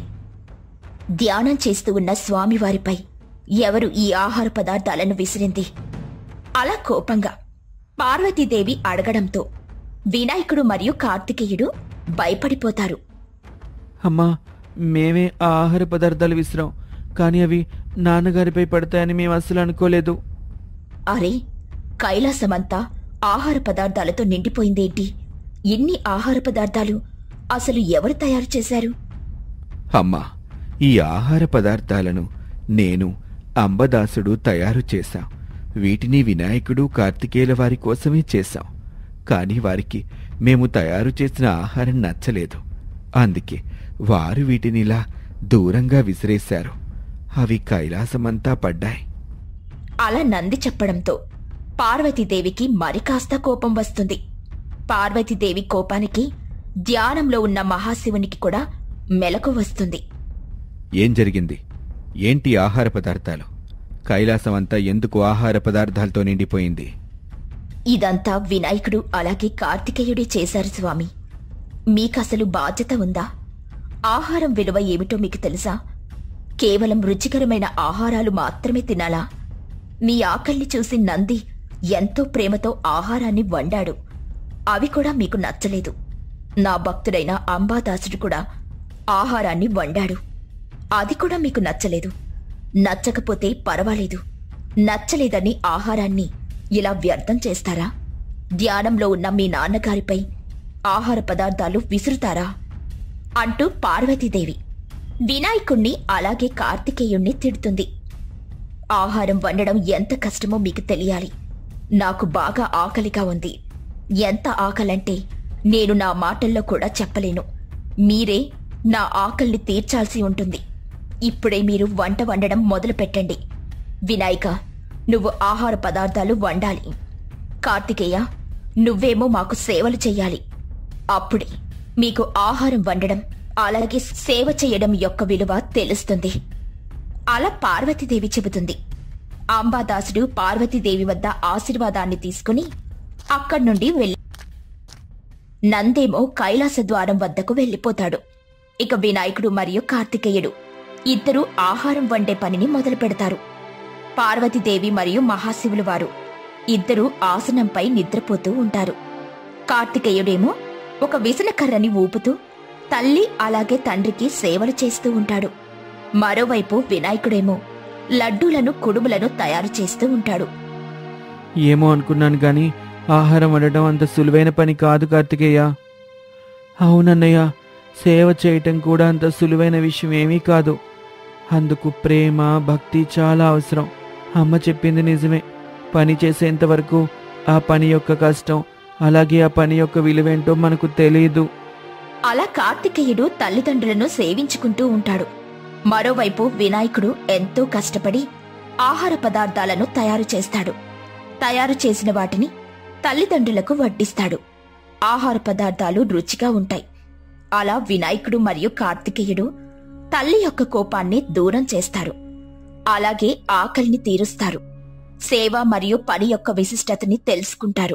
ధ్యానం చేస్తూ ఉన్న స్వామివారిపై ఎవరు ఈ ఆహార పదార్థాలను విసిరింది అలా కోపంగా పార్వతీదేవి అడగడంతో వినాయకుడు మరియు కార్తికేయుడు భయపడిపోతారు అమ్మా మేమే ఆ ఆహార పదార్థాలు విసిరాం కానీ అవి నాన్నగారిపై పడతాయని మేము అస్సలు అనుకోలేదు అరే కైలాసమంతా ఆహార పదార్థాలతో నిండిపోయిందేంటి ఎన్ని ఆహార పదార్థాలు అసలు ఎవరు తయారు చేశారు అమ్మా ఈ ఆహార పదార్థాలను నేను అంబదాసుడు తయారు చేశాం వీటిని వినాయకుడు కార్తికేయుల వారి కోసమే చేశాం కానీ వారికి మేము తయారు చేసిన ఆహారం నచ్చలేదు అందుకే వారు వీటినిలా దూరంగా విసిరేశారు అవి కైలాసమంతా పడ్డాయి అలా నంది చెప్పడంతో పార్వతీదేవికి మరి కాస్త కోపం వస్తుంది పార్వతీదేవి కోపానికి ధ్యానంలో ఉన్న మహాశివునికి కూడా మెలకు వస్తుంది ఏం జరిగింది ఏంటి ఆహార పదార్థాలు కైలాసమంతా ఎందుకు ఆహార పదార్థాలతో నిండిపోయింది ఇదంతా వినాయకుడు అలాగే కార్తికేయుడే చేశారు స్వామి మీకసలు బాధ్యత ఉందా ఆహారం విలువ ఏమిటో మీకు తెలుసా కేవలం రుచికరమైన ఆహారాలు మాత్రమే తినాలా మీ ఆకలిని చూసి నంది ఎంతో ప్రేమతో ఆహారాన్ని వండాడు అవి కూడా మీకు నచ్చలేదు నా భక్తుడైన అంబాదాసుడు కూడా ఆహారాన్ని వండాడు అది కూడా మీకు నచ్చలేదు నచ్చకపోతే పర్వాలేదు నచ్చలేదని ఆహారాన్ని ఇలా వ్యర్థం చేస్తారా ధ్యానంలో ఉన్న మీ నాన్నగారిపై ఆహార పదార్థాలు విసురుతారా అంటూ పార్వతీదేవి వినాయకుణ్ణి అలాగే కార్తికేయుణ్ణి తిడుతుంది ఆహారం వండడం ఎంత కష్టమో మీకు తెలియాలి నాకు బాగా ఆకలిగా ఉంది ఎంత ఆకలంటే నేను నా మాటల్లో కూడా చెప్పలేను మీరే నా ఆకలిని తీర్చాల్సి ఉంటుంది ఇప్పుడే మీరు వంట వండడం మొదలు పెట్టండి వినాయక నువ్వు ఆహార పదార్థాలు వండాలి కార్తికేయ నువ్వేమో మాకు సేవలు చెయ్యాలి అప్పుడే మీకు ఆహారం వండడం అలాగే సేవ చేయడం యొక్క విలువ తెలుస్తుంది అలా పార్వతీదేవి చెబుతుంది అంబాదాసుడు పార్వతీదేవి వద్ద ఆశీర్వాదాన్ని తీసుకుని అక్కడి నుండి వెళ్ళి నందేమో కైలాస ద్వారం వద్దకు వెళ్ళిపోతాడు ఇక వినాయకుడు మరియు కార్తికేయుడు ఇద్దరూ ఆహారం వండే పనిని మొదలు పెడతారు పార్వతీదేవి మరియు మహాశివులు వారు ఇద్దరూ ఆసనంపై నిద్రపోతూ ఉంటారు కార్తికేయుడేమో ఒక విసనకర్రని ఊపుతూ తల్లి అలాగే తండ్రికి సేవలు చేస్తూ ఉంటాడు మరోవైపు వినాయకుడేమో లడ్డూలను కుడుములను తయారు చేస్తూ ఉంటాడు ఏమో అనుకున్నాను గాని ఆహారం వండటం అంత సులువైన పని కాదు కార్తికేయ అవునన్నయ్య సేవ చేయటం కూడా అంత సులువైన విషయం ఏమీ కాదు అందుకు ప్రేమ భక్తి చాలా అవసరం అమ్మ చెప్పింది నిజమే పని చేసేంత వరకు ఆ పని యొక్క కష్టం అలాగే ఆ పని యొక్క విలువేంటో మనకు తెలియదు అలా కార్తికేయుడు తల్లిదండ్రులను సేవించుకుంటూ ఉంటాడు మరోవైపు వినాయకుడు ఎంతో కష్టపడి ఆహార పదార్థాలను తయారు చేస్తాడు తయారు చేసిన వాటిని తల్లిదండ్రులకు వడ్డిస్తాడు ఆహార పదార్థాలు రుచిగా ఉంటాయి అలా వినాయకుడు మరియు కార్తికేయుడు తల్లి యొక్క కోపాన్ని దూరం చేస్తారు అలాగే ఆకలిని తీరుస్తారు సేవ మరియు పని యొక్క విశిష్టతని తెలుసుకుంటారు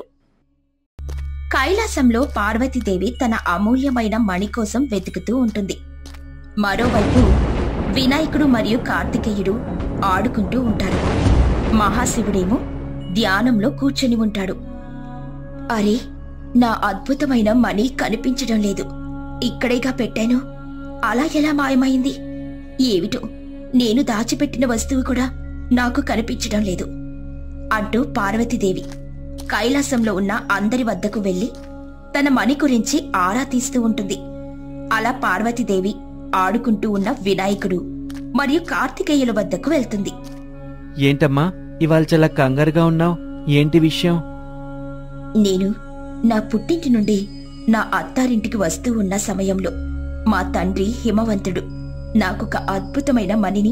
కైలాసంలో పార్వతీదేవి తన అమూల్యమైన మణి కోసం వెతుకుతూ ఉంటుంది మరోవైపు వినాయకుడు మరియు కార్తికేయుడు ఆడుకుంటూ ఉంటారు మహాశివుడేమో ధ్యానంలో కూర్చొని ఉంటాడు అరే నా అద్భుతమైన మణి కనిపించడం లేదు ఇక్కడేగా పెట్టాను అలా ఎలా మాయమైంది ఏమిటో నేను దాచిపెట్టిన వస్తువు కూడా నాకు కనిపించడం లేదు అంటూ పార్వతీదేవి కైలాసంలో ఉన్న అందరి వద్దకు వెళ్లి తన మణి గురించి ఆరా తీస్తూ ఉంటుంది అలా పార్వతీదేవి ఆడుకుంటూ ఉన్న వినాయకుడు మరియు కార్తికేయుల వద్దకు వెళ్తుంది ఏంటమ్మా ఇవాళ చాలా కంగారుగా ఉన్నావు ఏంటి విషయం నేను నా పుట్టింటి నుండి నా అత్తారింటికి వస్తూ ఉన్న సమయంలో మా తండ్రి హిమవంతుడు నాకొక అద్భుతమైన మణిని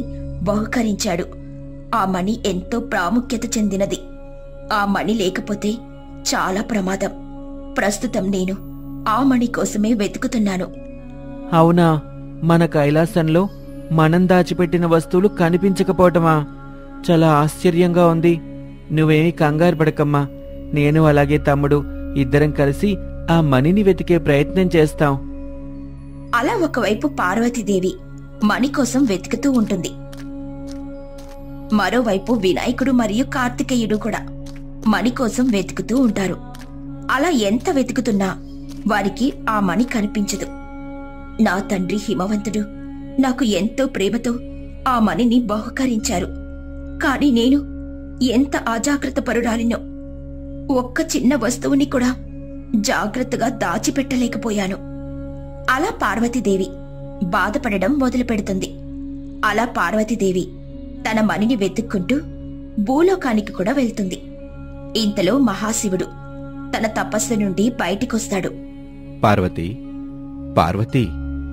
బహుకరించాడు ఆ మణి ఎంతో ప్రాముఖ్యత చెందినది ఆ మణి లేకపోతే చాలా ప్రమాదం ప్రస్తుతం నేను ఆ మణి కోసమే వెతుకుతున్నాను అవునా మన కైలాసంలో మనం దాచిపెట్టిన వస్తువులు కనిపించకపోవటమా చాలా ఆశ్చర్యంగా ఉంది నువ్వేమీ కంగారు పడకమ్మా నేను అలాగే తమ్ముడు ఇద్దరం కలిసి ఆ మణిని వెతికే ప్రయత్నం చేస్తాం అలా ఒకవైపు పార్వతీదేవి మణి కోసం వెతుకుతూ ఉంటుంది మరోవైపు వినాయకుడు మరియు కార్తికేయుడు కూడా మణి కోసం వెతుకుతూ ఉంటారు అలా ఎంత వెతుకుతున్నా వారికి ఆ మణి కనిపించదు నా తండ్రి హిమవంతుడు నాకు ఎంతో ప్రేమతో ఆ మణిని బహుకరించారు కాని నేను ఎంత అజాగ్రత్త పరురాలినో ఒక్క చిన్న వస్తువుని కూడా జాగ్రత్తగా దాచిపెట్టలేకపోయాను అలా పార్వతీదేవి బాధపడడం మొదలుపెడుతుంది అలా పార్వతీదేవి తన మణిని వెతుక్కుంటూ భూలోకానికి కూడా వెళ్తుంది ఇంతలో మహాశివుడు తన తపస్సు నుండి బయటికొస్తాడు పార్వతి పార్వతి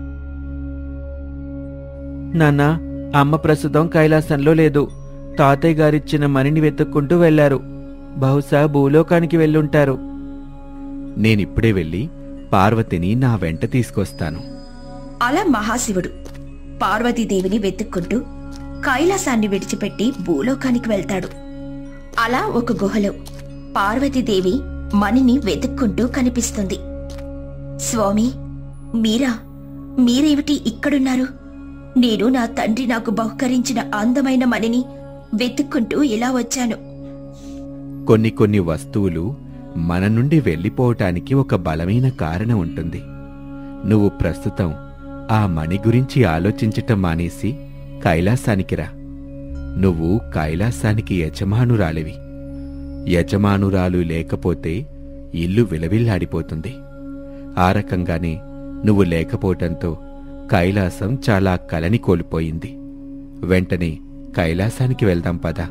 నాన్న అమ్మ ప్రస్తుతం కైలాసంలో లేదు తాతయ్య గారిచ్చిన మణిని వెతుక్కుంటూ వెళ్లారు బహుశా భూలోకానికి వెళ్ళుంటారు నేనిప్పుడే వెళ్ళి పార్వతిని నా వెంట తీసుకొస్తాను అలా మహాశివుడు పార్వతీదేవిని వెతుక్కుంటూ కైలాసాన్ని విడిచిపెట్టి భూలోకానికి వెళ్తాడు అలా ఒక గుహలో పార్వతీదేవి మణిని వెతుక్కుంటూ కనిపిస్తుంది స్వామి మీరా మీరేమిటి ఇక్కడున్నారు నేను నా తండ్రి నాకు బహుకరించిన అందమైన మణిని వెతుక్కుంటూ ఇలా వచ్చాను కొన్ని కొన్ని వస్తువులు మన నుండి వెళ్ళిపోవటానికి ఒక బలమైన కారణం ఉంటుంది నువ్వు ప్రస్తుతం ఆ మణి గురించి ఆలోచించటం మానేసి కైలాసానికి రా నువ్వు కైలాసానికి యజమానురాలివి యజమానురాలు లేకపోతే ఇల్లు విలవిల్లాడిపోతుంది ఆ రకంగానే నువ్వు లేకపోవటంతో కైలాసం చాలా కలని కోల్పోయింది వెంటనే కైలాసానికి వెళ్దాం పదా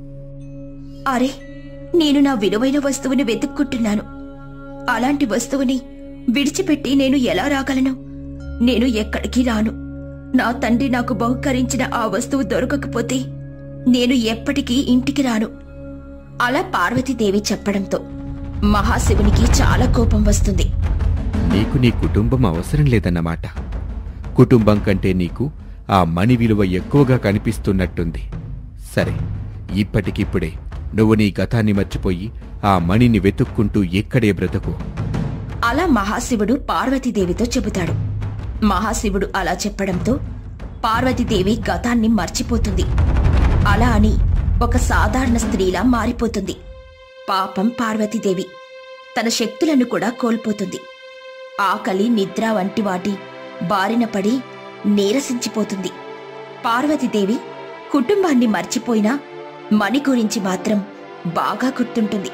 అరే నేను నా విలువైన వస్తువుని వెతుక్కుంటున్నాను అలాంటి వస్తువుని విడిచిపెట్టి నేను ఎలా రాగలను నేను ఎక్కడికి రాను నా తండ్రి నాకు బహుకరించిన ఆ వస్తువు దొరకకపోతే నేను ఎప్పటికీ ఇంటికి రాను అలా పార్వతీదేవి చెప్పడంతో మహాశివునికి చాలా కోపం వస్తుంది నీకు నీ కుటుంబం అవసరం లేదన్నమాట కుటుంబం కంటే నీకు ఆ మణి విలువ ఎక్కువగా కనిపిస్తున్నట్టుంది సరే ఇప్పటికిప్పుడే నువ్వు నీ గతాన్ని మర్చిపోయి ఆ మణిని వెతుక్కుంటూ ఎక్కడే బ్రతుకు అలా మహాశివుడు పార్వతీదేవితో చెబుతాడు మహాశివుడు అలా చెప్పడంతో పార్వతీదేవి గతాన్ని మర్చిపోతుంది అలా అని ఒక సాధారణ స్త్రీలా మారిపోతుంది పాపం పార్వతీదేవి తన శక్తులను కూడా కోల్పోతుంది ఆకలి నిద్ర వంటి వాటి బారిన పడి నీరసించిపోతుంది పార్వతీదేవి కుటుంబాన్ని మర్చిపోయినా మణి గురించి మాత్రం బాగా గుర్తుంటుంది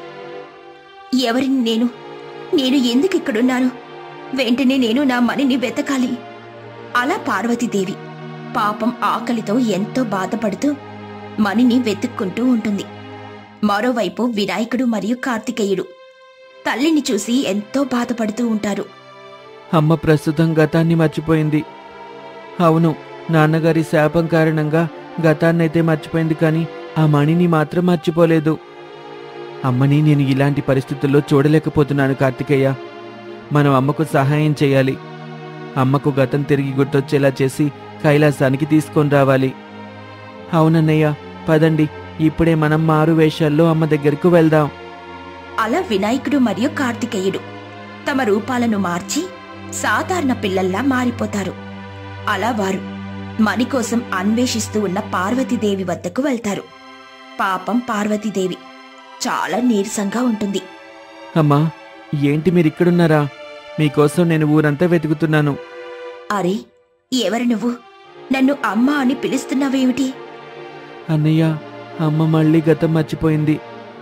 ఎవరిని నేను నేను ఎందుకు ఇక్కడున్నాను వెంటనే నేను నా మణిని వెతకాలి అలా పార్వతీదేవి పాపం ఆకలితో ఎంతో బాధపడుతూ మణిని వెతుక్కుంటూ ఉంటుంది మరోవైపు వినాయకుడు మరియు కార్తికేయుడు తల్లిని చూసి ఎంతో బాధపడుతూ ఉంటారు అమ్మ ప్రస్తుతం గతాన్ని మర్చిపోయింది అవును నాన్నగారి శాపం కారణంగా గతాన్నైతే మర్చిపోయింది కానీ ఆ మణిని మాత్రం మర్చిపోలేదు అమ్మని నేను ఇలాంటి పరిస్థితుల్లో చూడలేకపోతున్నాను కార్తికేయ మనం అమ్మకు సహాయం చేయాలి అమ్మకు గతం తిరిగి గుర్తొచ్చేలా చేసి కైలాసానికి తీసుకొని రావాలి అవునన్నయ్య పదండి ఇప్పుడే మనం మారు వేషాల్లో అమ్మ దగ్గరకు వెళ్దాం అలా వినాయకుడు మరియు కార్తికేయుడు తమ రూపాలను మార్చి సాధారణ పిల్లల్లా మారిపోతారు అలా వారు మణి కోసం అన్వేషిస్తూ ఉన్న పార్వతీదేవి వద్దకు వెళ్తారు పాపం పార్వతీదేవి చాలా నీరసంగా ఉంటుంది అమ్మా ఏంటి మీరిక్కడున్నారా మీకోసం నేను ఊరంతా వెతుకుతున్నాను అరే ఎవరు నువ్వు నన్ను అమ్మ అని పిలుస్తున్నావేమిటి అన్నయ్య అమ్మ మళ్ళీ గతం మర్చిపోయింది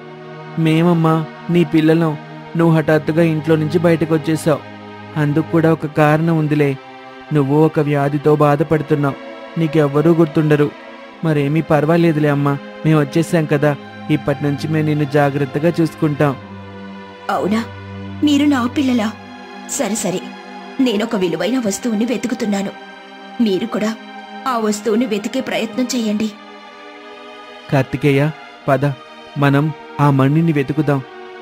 మేమమ్మా నీ పిల్లలం నువ్వు హఠాత్తుగా ఇంట్లో నుంచి బయటకు వచ్చేసావు అందుకు కూడా ఒక కారణం ఉందిలే నువ్వు ఒక వ్యాధితో బాధపడుతున్నావు నీకెవ్వరూ గుర్తుండరు మరేమీ పర్వాలేదులే అమ్మా మేము వచ్చేసాం కదా ఇప్పటి నుంచి మేము నిన్ను జాగ్రత్తగా చూసుకుంటాం అవునా మీరు నా పిల్లలా సరే సరే నేనొక విలువైన వస్తువుని వెతుకుతున్నాను మీరు కూడా ఆ వస్తువుని వెతికే ప్రయత్నం చేయండి కార్తికేయ పద మనం ఆ మణిని వెతుకుదాం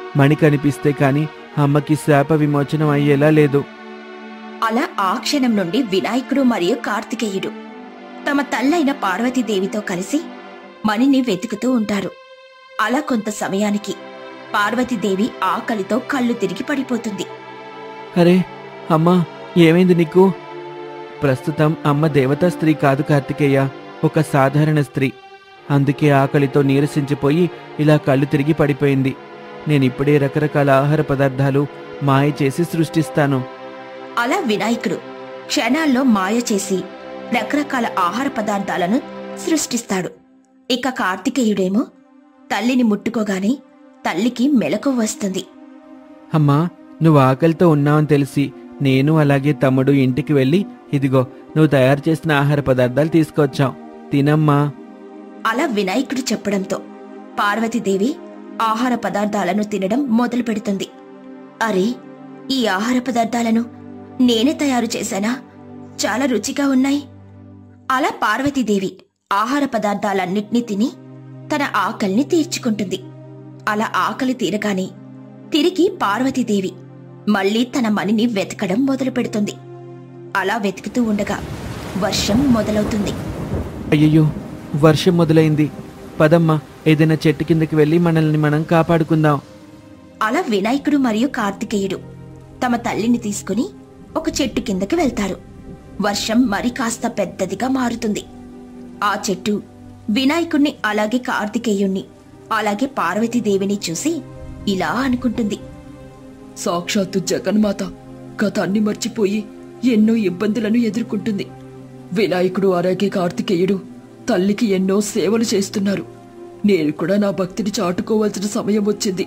మణి కనిపిస్తే కాని అమ్మకి శాప విమోచనం అయ్యేలా లేదు అలా ఆ క్షణం నుండి వినాయకుడు మరియు కార్తికేయుడు తమ తల్లైన పార్వతీదేవితో కలిసి మణిని వెతుకుతూ ఉంటారు అలా కొంత సమయానికి పార్వతీదేవి ఆకలితో కళ్ళు తిరిగి పడిపోతుంది అరే అమ్మా ఏమైంది నీకు ప్రస్తుతం అమ్మ దేవతా స్త్రీ కాదు కార్తికేయ ఒక సాధారణ స్త్రీ అందుకే ఆకలితో నీరసించిపోయి ఇలా కళ్ళు తిరిగి పడిపోయింది నేనిప్పుడే రకరకాల ఆహార పదార్థాలు మాయ చేసి సృష్టిస్తాను అలా వినాయకుడు క్షణాల్లో మాయ చేసి రకరకాల ఆహార పదార్థాలను సృష్టిస్తాడు ఇక కార్తికేయుడేమో తల్లిని ముట్టుకోగానే తల్లికి మెలకు వస్తుంది అమ్మా నువ్వు ఆకలితో ఉన్నావని తెలిసి నేను అలాగే తమ్ముడు ఇంటికి వెళ్ళి ఇదిగో నువ్వు తయారు చేసిన ఆహార పదార్థాలు తీసుకొచ్చాం తినమ్మా అలా వినాయకుడు చెప్పడంతో పార్వతీదేవి ఆహార పదార్థాలను తినడం మొదలు పెడుతుంది అరే ఈ ఆహార పదార్థాలను నేనే తయారు చేశానా చాలా రుచిగా ఉన్నాయి అలా పార్వతీదేవి ఆహార పదార్థాలన్నిటినీ తిని తన ఆకలిని తీర్చుకుంటుంది అలా ఆకలి తీరగానే తిరిగి పార్వతీదేవి మళ్ళీ తన మణిని వెతకడం మొదలు పెడుతుంది అలా వెతుకుతూ ఉండగా వర్షం మొదలవుతుంది అయ్యయ్యో వర్షం మొదలైంది పదమ్మా ఏదైనా చెట్టు కిందకి వెళ్ళి మనల్ని మనం కాపాడుకుందాం అలా వినాయకుడు మరియు కార్తికేయుడు తమ తల్లిని తీసుకుని ఒక చెట్టు కిందకి వెళ్తారు వర్షం మరి కాస్త పెద్దదిగా మారుతుంది ఆ చెట్టు వినాయకుణ్ణి అలాగే కార్తికేయుణ్ణి అలాగే పార్వతీదేవిని చూసి ఇలా అనుకుంటుంది సాక్షాత్తు జగన్మాత గతాన్ని మర్చిపోయి ఎన్నో ఇబ్బందులను ఎదుర్కొంటుంది వినాయకుడు అలాగే కార్తికేయుడు తల్లికి ఎన్నో సేవలు చేస్తున్నారు నేను కూడా నా భక్తిని చాటుకోవాల్సిన సమయం వచ్చింది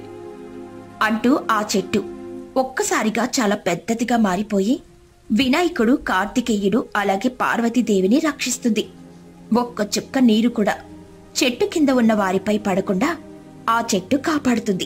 అంటూ ఆ చెట్టు ఒక్కసారిగా చాలా పెద్దదిగా మారిపోయి వినాయకుడు కార్తికేయుడు అలాగే పార్వతీదేవిని రక్షిస్తుంది ఒక్క చుక్క నీరు కూడా చెట్టు కింద ఉన్న వారిపై పడకుండా ఆ చెట్టు కాపాడుతుంది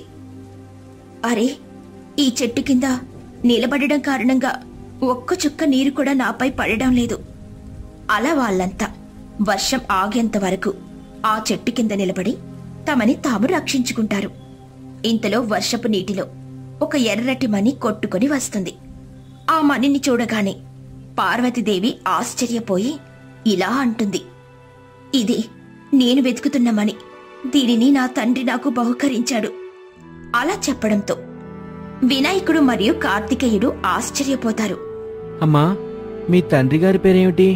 అరే ఈ చెట్టు కింద నిలబడడం కారణంగా ఒక్క చుక్క నీరు కూడా నాపై పడడం లేదు అలా వాళ్ళంతా వర్షం ఆగేంత వరకు ఆ చెట్టు కింద నిలబడి తమని తాము రక్షించుకుంటారు ఇంతలో వర్షపు నీటిలో ఒక ఎర్రటి మణి కొట్టుకొని వస్తుంది ఆ మణిని చూడగానే పార్వతీదేవి ఆశ్చర్యపోయి ఇలా అంటుంది ఇది నేను వెతుకుతున్న మణి దీనిని నా తండ్రి నాకు బహుకరించాడు అలా చెప్పడంతో వినాయకుడు మరియు కార్తికేయుడు ఆశ్చర్యపోతారు అమ్మా మీ తండ్రి గారి పేరేమిటి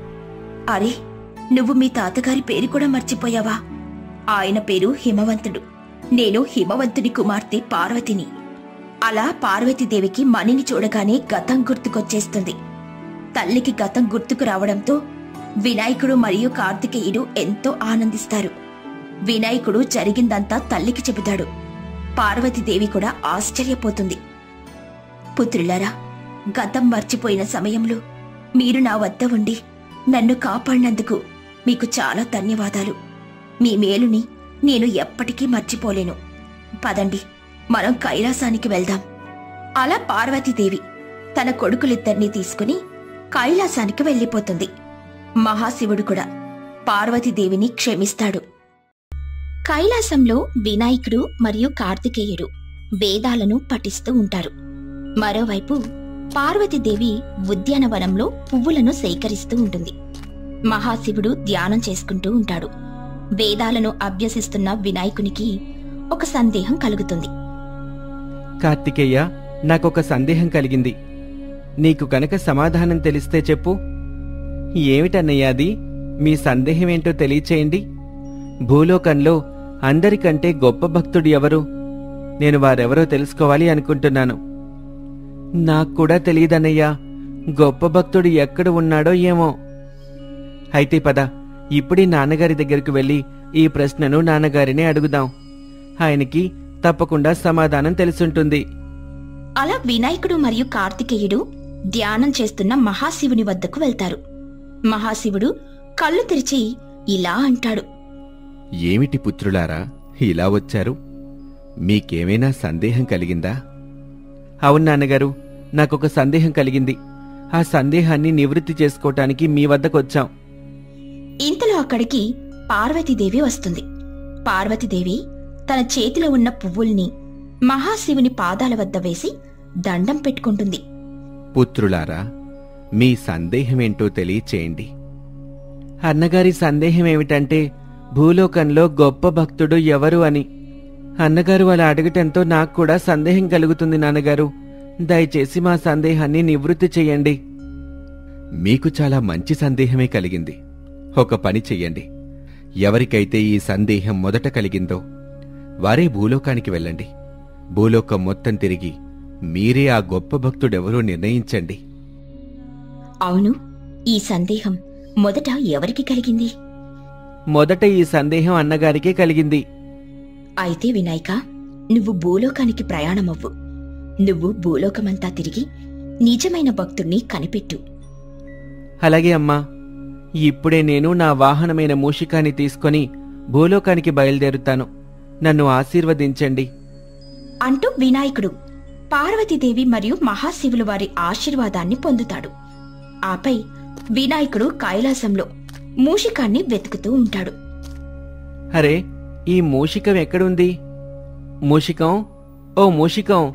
అరే నువ్వు మీ తాతగారి పేరు కూడా మర్చిపోయావా ఆయన పేరు హిమవంతుడు నేను హిమవంతుడి కుమార్తె పార్వతిని అలా పార్వతీదేవికి మణిని చూడగానే గతం గుర్తుకొచ్చేస్తుంది తల్లికి గతం గుర్తుకు రావడంతో వినాయకుడు మరియు కార్తికేయుడు ఎంతో ఆనందిస్తారు వినాయకుడు జరిగిందంతా తల్లికి చెబుతాడు పార్వతీదేవి కూడా ఆశ్చర్యపోతుంది పుత్రులారా గతం మర్చిపోయిన సమయంలో మీరు నా వద్ద ఉండి నన్ను కాపాడినందుకు మీకు చాలా ధన్యవాదాలు మీ మేలుని నేను ఎప్పటికీ మర్చిపోలేను పదండి మనం కైలాసానికి వెళ్దాం అలా పార్వతీదేవి తన కొడుకులిద్దరినీ తీసుకుని కైలాసానికి వెళ్ళిపోతుంది మహాశివుడు కూడా పార్వతీదేవిని క్షమిస్తాడు కైలాసంలో వినాయకుడు మరియు కార్తికేయుడు వేదాలను పఠిస్తూ ఉంటారు మరోవైపు పార్వతీదేవి ఉద్యానవనంలో పువ్వులను సేకరిస్తూ ఉంటుంది మహాశివుడు ధ్యానం చేసుకుంటూ ఉంటాడు వేదాలను అభ్యసిస్తున్న వినాయకునికి ఒక సందేహం కలుగుతుంది కార్తికేయ నాకొక సందేహం కలిగింది నీకు కనుక సమాధానం తెలిస్తే చెప్పు ఏమిటన్నయ్య అది మీ సందేహం ఏంటో తెలియచేయండి భూలోకంలో అందరికంటే గొప్ప భక్తుడు ఎవరు నేను వారెవరో తెలుసుకోవాలి అనుకుంటున్నాను నాకు కూడా తెలియదన్నయ్యా గొప్ప భక్తుడు ఎక్కడ ఉన్నాడో ఏమో అయితే పద ఇప్పుడీ నాన్నగారి దగ్గరికి వెళ్ళి ఈ ప్రశ్నను నాన్నగారినే అడుగుదాం ఆయనకి తప్పకుండా సమాధానం తెలుసుంటుంది అలా వినాయకుడు మరియు కార్తికేయుడు ధ్యానం చేస్తున్న మహాశివుని వద్దకు వెళ్తారు మహాశివుడు కళ్ళు తెరిచి ఇలా అంటాడు ఏమిటి పుత్రులారా ఇలా వచ్చారు మీకేమైనా సందేహం కలిగిందా అవును నాన్నగారు నాకొక సందేహం కలిగింది ఆ సందేహాన్ని నివృత్తి చేసుకోవటానికి మీ వద్దకొచ్చాం ఇంతలో అక్కడికి పార్వతీదేవి వస్తుంది పార్వతీదేవి తన చేతిలో ఉన్న పువ్వుల్ని మహాశివుని పాదాల వద్ద వేసి దండం పెట్టుకుంటుంది పుత్రులారా మీ సందేహమేంటో తెలియచేయండి అన్నగారి సందేహం ఏమిటంటే భూలోకంలో గొప్ప భక్తుడు ఎవరు అని అన్నగారు అలా అడగటంతో నాకు కూడా సందేహం కలుగుతుంది నాన్నగారు దయచేసి మా సందేహాన్ని నివృత్తి చెయ్యండి మీకు చాలా మంచి సందేహమే కలిగింది ఒక పని చెయ్యండి ఎవరికైతే ఈ సందేహం మొదట కలిగిందో వారే భూలోకానికి వెళ్ళండి భూలోకం మొత్తం తిరిగి మీరే ఆ గొప్ప భక్తుడెవరో నిర్ణయించండి అవును ఈ సందేహం మొదట ఎవరికి కలిగింది మొదట ఈ సందేహం అన్నగారికే కలిగింది అయితే వినాయక నువ్వు భూలోకానికి ప్రయాణమవ్వు నువ్వు భూలోకమంతా తిరిగి నిజమైన భక్తుణ్ణి కనిపెట్టు అలాగే అమ్మా ఇప్పుడే నేను నా వాహనమైన మూషికాన్ని తీసుకొని భూలోకానికి బయలుదేరుతాను నన్ను ఆశీర్వదించండి అంటూ వినాయకుడు పార్వతీదేవి మరియు మహాశివుల వారి ఆశీర్వాదాన్ని పొందుతాడు ఆపై వినాయకుడు కైలాసంలో మూషికాన్ని వెతుకుతూ ఉంటాడు అరే ఈ మూషికం ఎక్కడుంది మూషికం ఓ మూషికం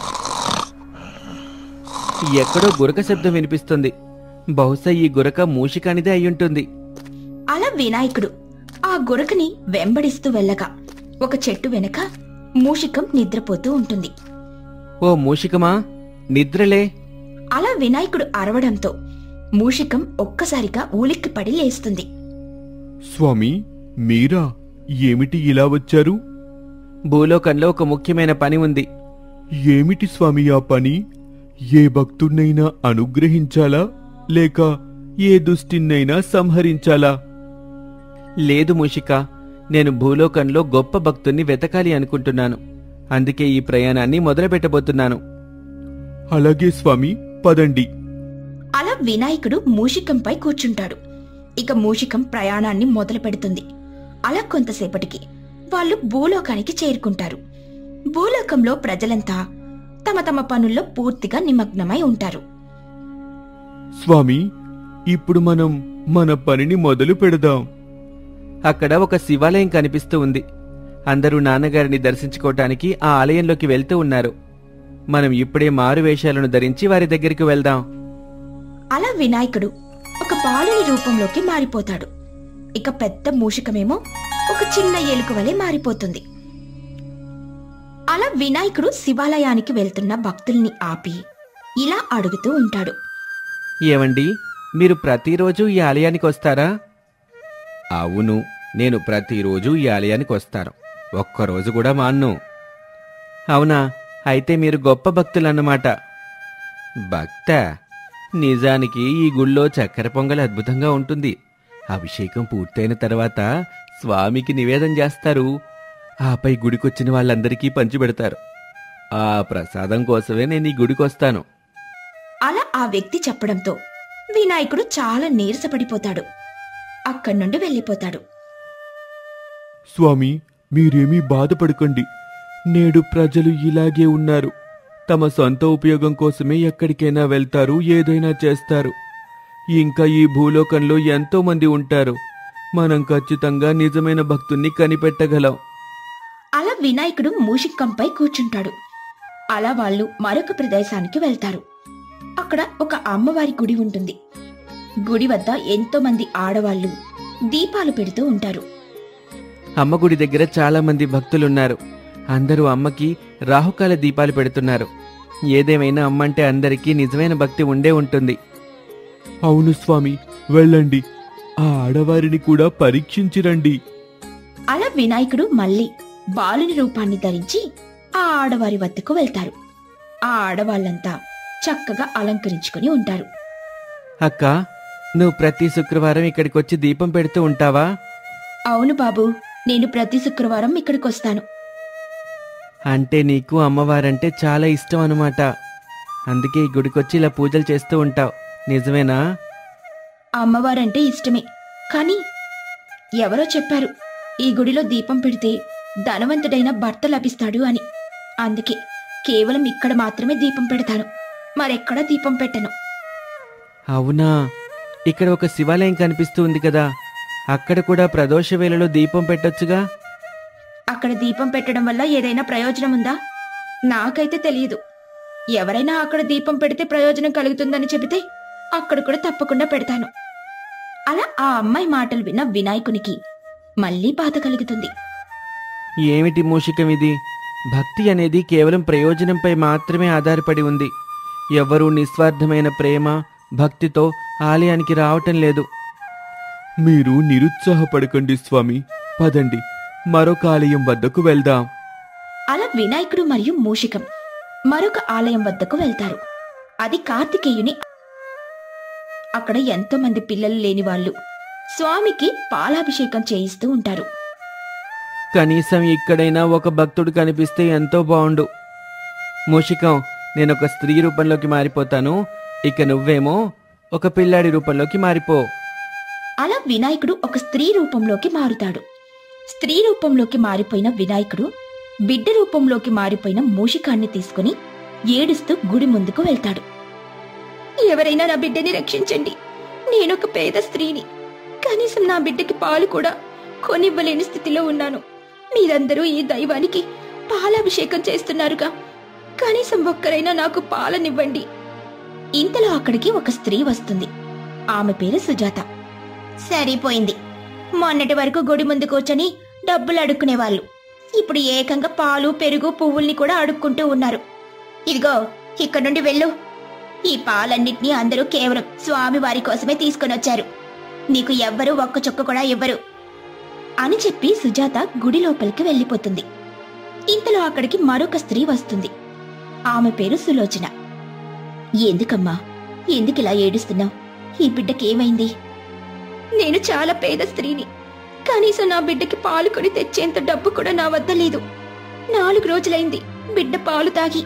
ఎక్కడో గురక శబ్దం వినిపిస్తుంది బహుశా ఈ గురక మూషికానిదే అయ్యుంటుంది అలా వినాయకుడు ఆ గురకని వెంబడిస్తూ వెళ్ళగా ఒక చెట్టు వెనక మూషికం నిద్రపోతూ ఉంటుంది ఓ మూషికమా నిద్రలే అలా వినాయకుడు అరవడంతో మూషికం ఒక్కసారిగా ఉలిక్కిపడి లేస్తుంది స్వామి మీరా ఏమిటి ఇలా వచ్చారు భూలోకంలో ఒక ముఖ్యమైన పని ఉంది ఏమిటి స్వామి ఆ పని ఏ భక్తుడినైనా అనుగ్రహించాలా లేక ఏ దుష్టినైనా సంహరించాలా లేదు మూషిక నేను భూలోకంలో గొప్ప భక్తుణ్ణి వెతకాలి అనుకుంటున్నాను అందుకే ఈ ప్రయాణాన్ని మొదలుపెట్టబోతున్నాను అలాగే స్వామి పదండి అలా వినాయకుడు మూషికంపై కూర్చుంటాడు ఇక మూషికం ప్రయాణాన్ని మొదలు పెడుతుంది అలా కొంతసేపటికి వాళ్ళు భూలోకానికి చేరుకుంటారు భూలోకంలో ప్రజలంతా తమ తమ పనుల్లో పూర్తిగా నిమగ్నమై ఉంటారు స్వామి ఇప్పుడు మనం మన పనిని మొదలు పెడదాం అక్కడ ఒక శివాలయం కనిపిస్తూ ఉంది అందరూ నాన్నగారిని దర్శించుకోవటానికి ఆ ఆలయంలోకి వెళ్తూ ఉన్నారు మనం ఇప్పుడే మారు వేషాలను ధరించి వారి దగ్గరికి వెళ్దాం అలా వినాయకుడు ఒక బాలుని రూపంలోకి మారిపోతాడు ఇక పెద్ద మూషికమేమో ఒక చిన్న ఎలుక వలె మారిపోతుంది అలా వినాయకుడు శివాలయానికి వెళ్తున్న భక్తుల్ని ఆపి ఇలా అడుగుతూ ఉంటాడు ఏవండి మీరు ప్రతిరోజు ఈ ఆలయానికి వస్తారా అవును నేను ప్రతిరోజు ఈ ఆలయానికి వస్తాను ఒక్కరోజు కూడా మాన్ను అవునా అయితే మీరు గొప్ప భక్తులన్నమాట భక్త నిజానికి ఈ గుళ్ళో చక్కెర పొంగల్ అద్భుతంగా ఉంటుంది అభిషేకం పూర్తయిన తర్వాత స్వామికి నివేదన చేస్తారు ఆపై గుడికొచ్చిన వాళ్ళందరికీ పంచిపెడతారు ఆ ప్రసాదం కోసమే నేను ఈ గుడికొస్తాను అలా ఆ వ్యక్తి చెప్పడంతో వినాయకుడు చాలా నీరసపడిపోతాడు అక్కడి నుండి వెళ్ళిపోతాడు స్వామి మీరేమీ బాధపడకండి నేడు ప్రజలు ఇలాగే ఉన్నారు తమ సొంత ఉపయోగం కోసమే ఎక్కడికైనా వెళ్తారు ఏదైనా చేస్తారు ఇంకా ఈ భూలోకంలో ఎంతో మంది ఉంటారు మనం ఖచ్చితంగా నిజమైన భక్తుణ్ణి కనిపెట్టగలం అలా వినాయకుడు మూషికంపై కూర్చుంటాడు అలా వాళ్ళు మరొక ప్రదేశానికి వెళ్తారు అక్కడ ఒక అమ్మవారి గుడి ఉంటుంది గుడి వద్ద ఎంతో మంది ఆడవాళ్లు దీపాలు పెడుతూ ఉంటారు అమ్మ గుడి దగ్గర చాలా మంది భక్తులున్నారు అందరూ అమ్మకి రాహుకాల దీపాలు పెడుతున్నారు ఏదేమైనా అమ్మంటే అందరికీ నిజమైన భక్తి ఉండే ఉంటుంది అవును స్వామి వెళ్ళండి ఆ ఆడవారిని కూడా పరీక్షించిరండి అలా వినాయకుడు మళ్ళీ బాలుని రూపాన్ని ధరించి ఆ ఆడవారి వద్దకు వెళ్తారు ఆ ఆడవాళ్ళంతా చక్కగా అలంకరించుకుని ఉంటారు అక్క నువ్వు ప్రతి శుక్రవారం ఇక్కడికి వచ్చి దీపం పెడుతూ ఉంటావా అవును బాబు నేను ప్రతి శుక్రవారం ఇక్కడికి వస్తాను అంటే నీకు అమ్మవారంటే చాలా ఇష్టం అనమాట అందుకే ఈ గుడికొచ్చి ఇలా పూజలు చేస్తూ ఉంటావు నిజమేనా అమ్మవారంటే ఇష్టమే కానీ ఎవరో చెప్పారు ఈ గుడిలో దీపం పెడితే ధనవంతుడైన భర్త లభిస్తాడు అని అందుకే కేవలం ఇక్కడ మాత్రమే దీపం పెడతాను మరెక్కడా దీపం పెట్టను అవునా ఇక్కడ ఒక శివాలయం కనిపిస్తూ ఉంది కదా అక్కడ కూడా ప్రదోష వేళలో దీపం పెట్టొచ్చుగా అక్కడ దీపం పెట్టడం వల్ల ఏదైనా ప్రయోజనం ఉందా నాకైతే తెలియదు ఎవరైనా అక్కడ దీపం పెడితే ప్రయోజనం కలుగుతుందని చెబితే అక్కడ కూడా తప్పకుండా పెడతాను అలా ఆ అమ్మాయి మాటలు విన్న వినాయకునికి మళ్ళీ బాధ కలుగుతుంది ఏమిటి మూషికం ఇది భక్తి అనేది కేవలం ప్రయోజనంపై మాత్రమే ఆధారపడి ఉంది ఎవ్వరూ నిస్వార్థమైన ప్రేమ భక్తితో ఆలయానికి రావటం లేదు మీరు నిరుత్సాహపడకండి స్వామి పదండి మరొక ఆలయం వద్దకు వెళ్దాం అలా వినాయకుడు మరియు మూషికం మరొక ఆలయం వద్దకు వెళ్తారు అది కార్తికేయుని అక్కడ ఎంతో మంది పిల్లలు లేని వాళ్ళు స్వామికి పాలాభిషేకం చేయిస్తూ ఉంటారు కనీసం ఇక్కడైనా ఒక భక్తుడు కనిపిస్తే ఎంతో బావుండు మూషికం నేను ఒక స్త్రీ రూపంలోకి మారిపోతాను ఇక నువ్వేమో ఒక పిల్లాడి రూపంలోకి మారిపో అలా వినాయకుడు ఒక స్త్రీ రూపంలోకి మారుతాడు స్త్రీ రూపంలోకి మారిపోయిన వినాయకుడు బిడ్డ రూపంలోకి మారిపోయిన మూషికాన్ని తీసుకుని ఏడుస్తూ గుడి ముందుకు వెళ్తాడు ఎవరైనా నా బిడ్డని రక్షించండి నేనొక పేద స్త్రీని కనీసం నా బిడ్డకి పాలు కూడా కొనివ్వలేని స్థితిలో ఉన్నాను మీరందరూ ఈ దైవానికి పాలాభిషేకం చేస్తున్నారుగా కనీసం ఒక్కరైనా నాకు పాలనివ్వండి ఇంతలో అక్కడికి ఒక స్త్రీ వస్తుంది ఆమె పేరు సుజాత సరిపోయింది మొన్నటి వరకు గుడి ముందు కూర్చొని డబ్బులు అడుక్కునేవాళ్ళు ఇప్పుడు ఏకంగా పాలు పెరుగు పువ్వుల్ని కూడా అడుక్కుంటూ ఉన్నారు ఇదిగో ఇక్కడ నుండి వెళ్ళు ఈ పాలన్నిటినీ అందరూ కేవలం స్వామి వారి కోసమే తీసుకొని వచ్చారు నీకు ఎవ్వరూ ఒక్క చుక్క కూడా ఇవ్వరు అని చెప్పి సుజాత గుడి లోపలికి వెళ్ళిపోతుంది ఇంతలో అక్కడికి మరొక స్త్రీ వస్తుంది ఆమె పేరు సులోచన ఎందుకమ్మా ఎందుకిలా ఏడుస్తున్నావు ఈ బిడ్డకి ఏమైంది నేను చాలా పేద స్త్రీని కనీసం నా బిడ్డకి పాలు కొని తెచ్చేంత డబ్బు కూడా నా వద్ద లేదు నాలుగు రోజులైంది బిడ్డ పాలు తాగి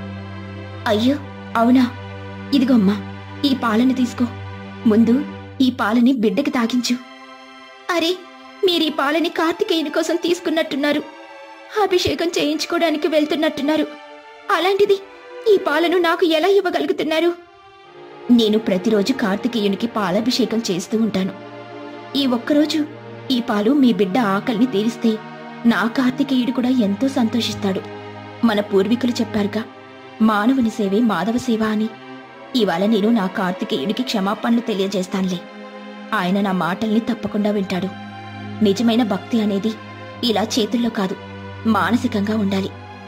అయ్యో అవునా ఇదిగో అమ్మా ఈ పాలని తీసుకో ముందు ఈ పాలని బిడ్డకి తాగించు అరే మీరు ఈ పాలని కార్తికేయుని కోసం తీసుకున్నట్టున్నారు అభిషేకం చేయించుకోవడానికి వెళ్తున్నట్టున్నారు అలాంటిది ఈ పాలను నాకు ఎలా ఇవ్వగలుగుతున్నారు నేను ప్రతిరోజు కార్తికేయునికి పాలాభిషేకం చేస్తూ ఉంటాను ఈ ఒక్కరోజు ఈ పాలు మీ బిడ్డ ఆకలిని తీరిస్తే నా కార్తికేయుడు కూడా ఎంతో సంతోషిస్తాడు మన పూర్వీకులు చెప్పారుగా మానవుని సేవే మాధవ సేవ అని ఇవాళ నేను నా కార్తికేయుడికి క్షమాపణలు తెలియజేస్తానులే ఆయన నా మాటల్ని తప్పకుండా వింటాడు నిజమైన భక్తి అనేది ఇలా చేతుల్లో కాదు మానసికంగా ఉండాలి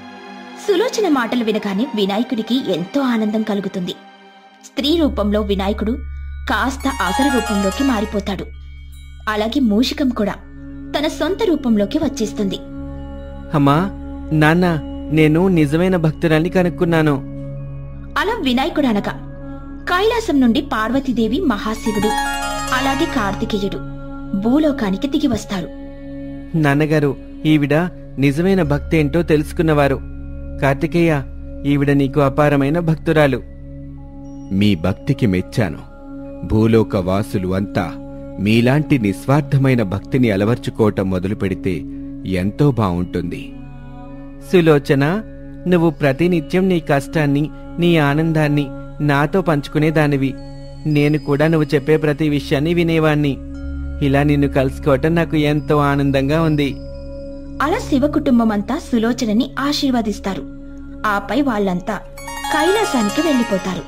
సులోచన మాటలు వినగానే వినాయకుడికి ఎంతో ఆనందం కలుగుతుంది స్త్రీ రూపంలో వినాయకుడు కాస్త అసలు రూపంలోకి మారిపోతాడు అలాగే మూషికం కూడా తన సొంత రూపంలోకి వచ్చేస్తుంది అమ్మా నాన్న నేను నిజమైన భక్తురాల్ని కనుక్కున్నాను అలా వినాయకుడు అనగా కైలాసం నుండి పార్వతీదేవి మహాశివుడు అలాగే కార్తికేయుడు భూలోకానికి దిగి వస్తారు నాన్నగారు ఈవిడ నిజమైన భక్తి ఏంటో తెలుసుకున్నవారు కార్తికేయ ఈవిడ నీకు అపారమైన భక్తురాలు మీ భక్తికి మెచ్చాను భూలోక వాసులు అంతా మీలాంటి నిస్వార్థమైన భక్తిని అలవర్చుకోవటం మొదలు పెడితే ఎంతో బావుంటుంది సులోచన నువ్వు ప్రతినిత్యం నీ కష్టాన్ని నీ ఆనందాన్ని నాతో పంచుకునేదానివి నేను కూడా నువ్వు చెప్పే ప్రతి విషయాన్ని వినేవాణ్ణి ఇలా నిన్ను కలుసుకోవటం నాకు ఎంతో ఆనందంగా ఉంది అలా శివ కుటుంబమంతా సులోచనని ఆశీర్వదిస్తారు ఆపై వాళ్ళంతా కైలాసానికి వెళ్ళిపోతారు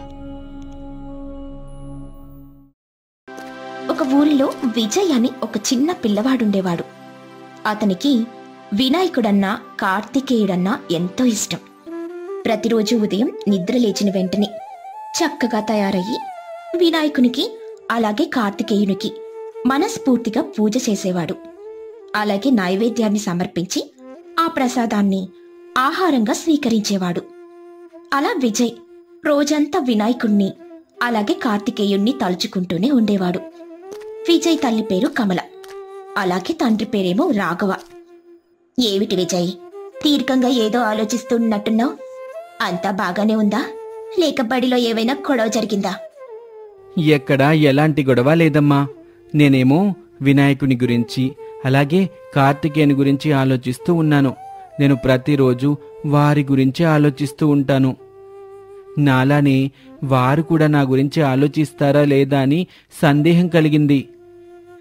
ఒక ఊరిలో విజయ్ అని ఒక చిన్న పిల్లవాడుండేవాడు అతనికి వినాయకుడన్నా కార్తికేయుడన్నా ఎంతో ఇష్టం ప్రతిరోజు ఉదయం నిద్ర లేచిన వెంటనే చక్కగా తయారయ్యి వినాయకునికి అలాగే కార్తికేయునికి మనస్ఫూర్తిగా పూజ చేసేవాడు అలాగే నైవేద్యాన్ని సమర్పించి ఆ ప్రసాదాన్ని ఆహారంగా స్వీకరించేవాడు అలా విజయ్ రోజంతా వినాయకుణ్ణి అలాగే కార్తికేయుణ్ణి తలుచుకుంటూనే ఉండేవాడు విజయ్ తల్లి పేరు కమల అలాగే తండ్రి పేరేమో రాఘవ ఏమిటి విజయ్ తీర్ఘంగా ఏదో ఆలోచిస్తున్నట్టున్నావు అంతా బాగానే ఉందా లేక బడిలో ఏవైనా గొడవ జరిగిందా ఎక్కడా ఎలాంటి గొడవ లేదమ్మా నేనేమో వినాయకుని గురించి అలాగే కార్తికేయుని గురించి ఆలోచిస్తూ ఉన్నాను నేను ప్రతిరోజు వారి గురించి ఆలోచిస్తూ ఉంటాను నాలానే వారు కూడా నా గురించి ఆలోచిస్తారా లేదా అని సందేహం కలిగింది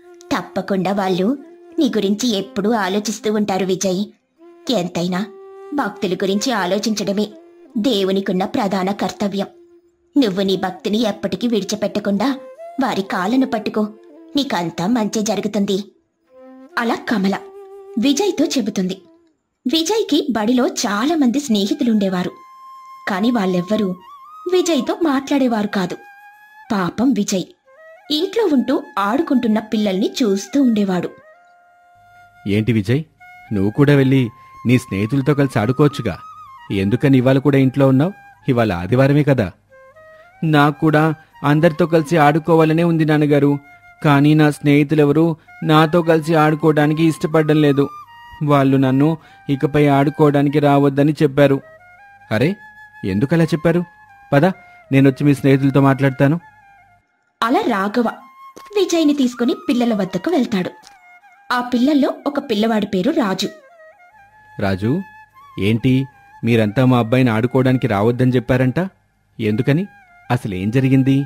తప్పకుండా వాళ్ళు నీ గురించి ఎప్పుడూ ఆలోచిస్తూ ఉంటారు విజయ్ ఎంతైనా భక్తుల గురించి ఆలోచించడమే దేవునికున్న ప్రధాన కర్తవ్యం నువ్వు నీ భక్తిని ఎప్పటికీ విడిచిపెట్టకుండా వారి కాళ్ళను పట్టుకో నీకంతా మంచి జరుగుతుంది అలా కమల విజయ్తో చెబుతుంది విజయ్కి బడిలో చాలా మంది స్నేహితులుండేవారు కాని వాళ్ళెవ్వరూ విజయ్తో మాట్లాడేవారు కాదు పాపం విజయ్ ఇంట్లో ఉంటూ ఆడుకుంటున్న పిల్లల్ని చూస్తూ ఉండేవాడు ఏంటి విజయ్ నువ్వు కూడా వెళ్ళి నీ స్నేహితులతో కలిసి ఆడుకోవచ్చుగా ఎందుకని ఇవాళ కూడా ఇంట్లో ఉన్నావు ఇవాళ ఆదివారమే కదా నాకు కూడా అందరితో కలిసి ఆడుకోవాలనే ఉంది నాన్నగారు కానీ నా స్నేహితులెవరూ నాతో కలిసి ఆడుకోవడానికి ఇష్టపడడం లేదు వాళ్ళు నన్ను ఇకపై ఆడుకోవడానికి రావద్దని చెప్పారు అరే ఎందుకలా చెప్పారు పద నేనొచ్చి మీ స్నేహితులతో మాట్లాడతాను అలా రాఘవ విజయ్ని తీసుకుని పిల్లల వద్దకు వెళ్తాడు ఆ పిల్లల్లో ఒక పిల్లవాడి పేరు రాజు రాజు ఏంటి మీరంతా మా అబ్బాయిని ఆడుకోవడానికి రావద్దని చెప్పారంట ఎందుకని అసలేం జరిగింది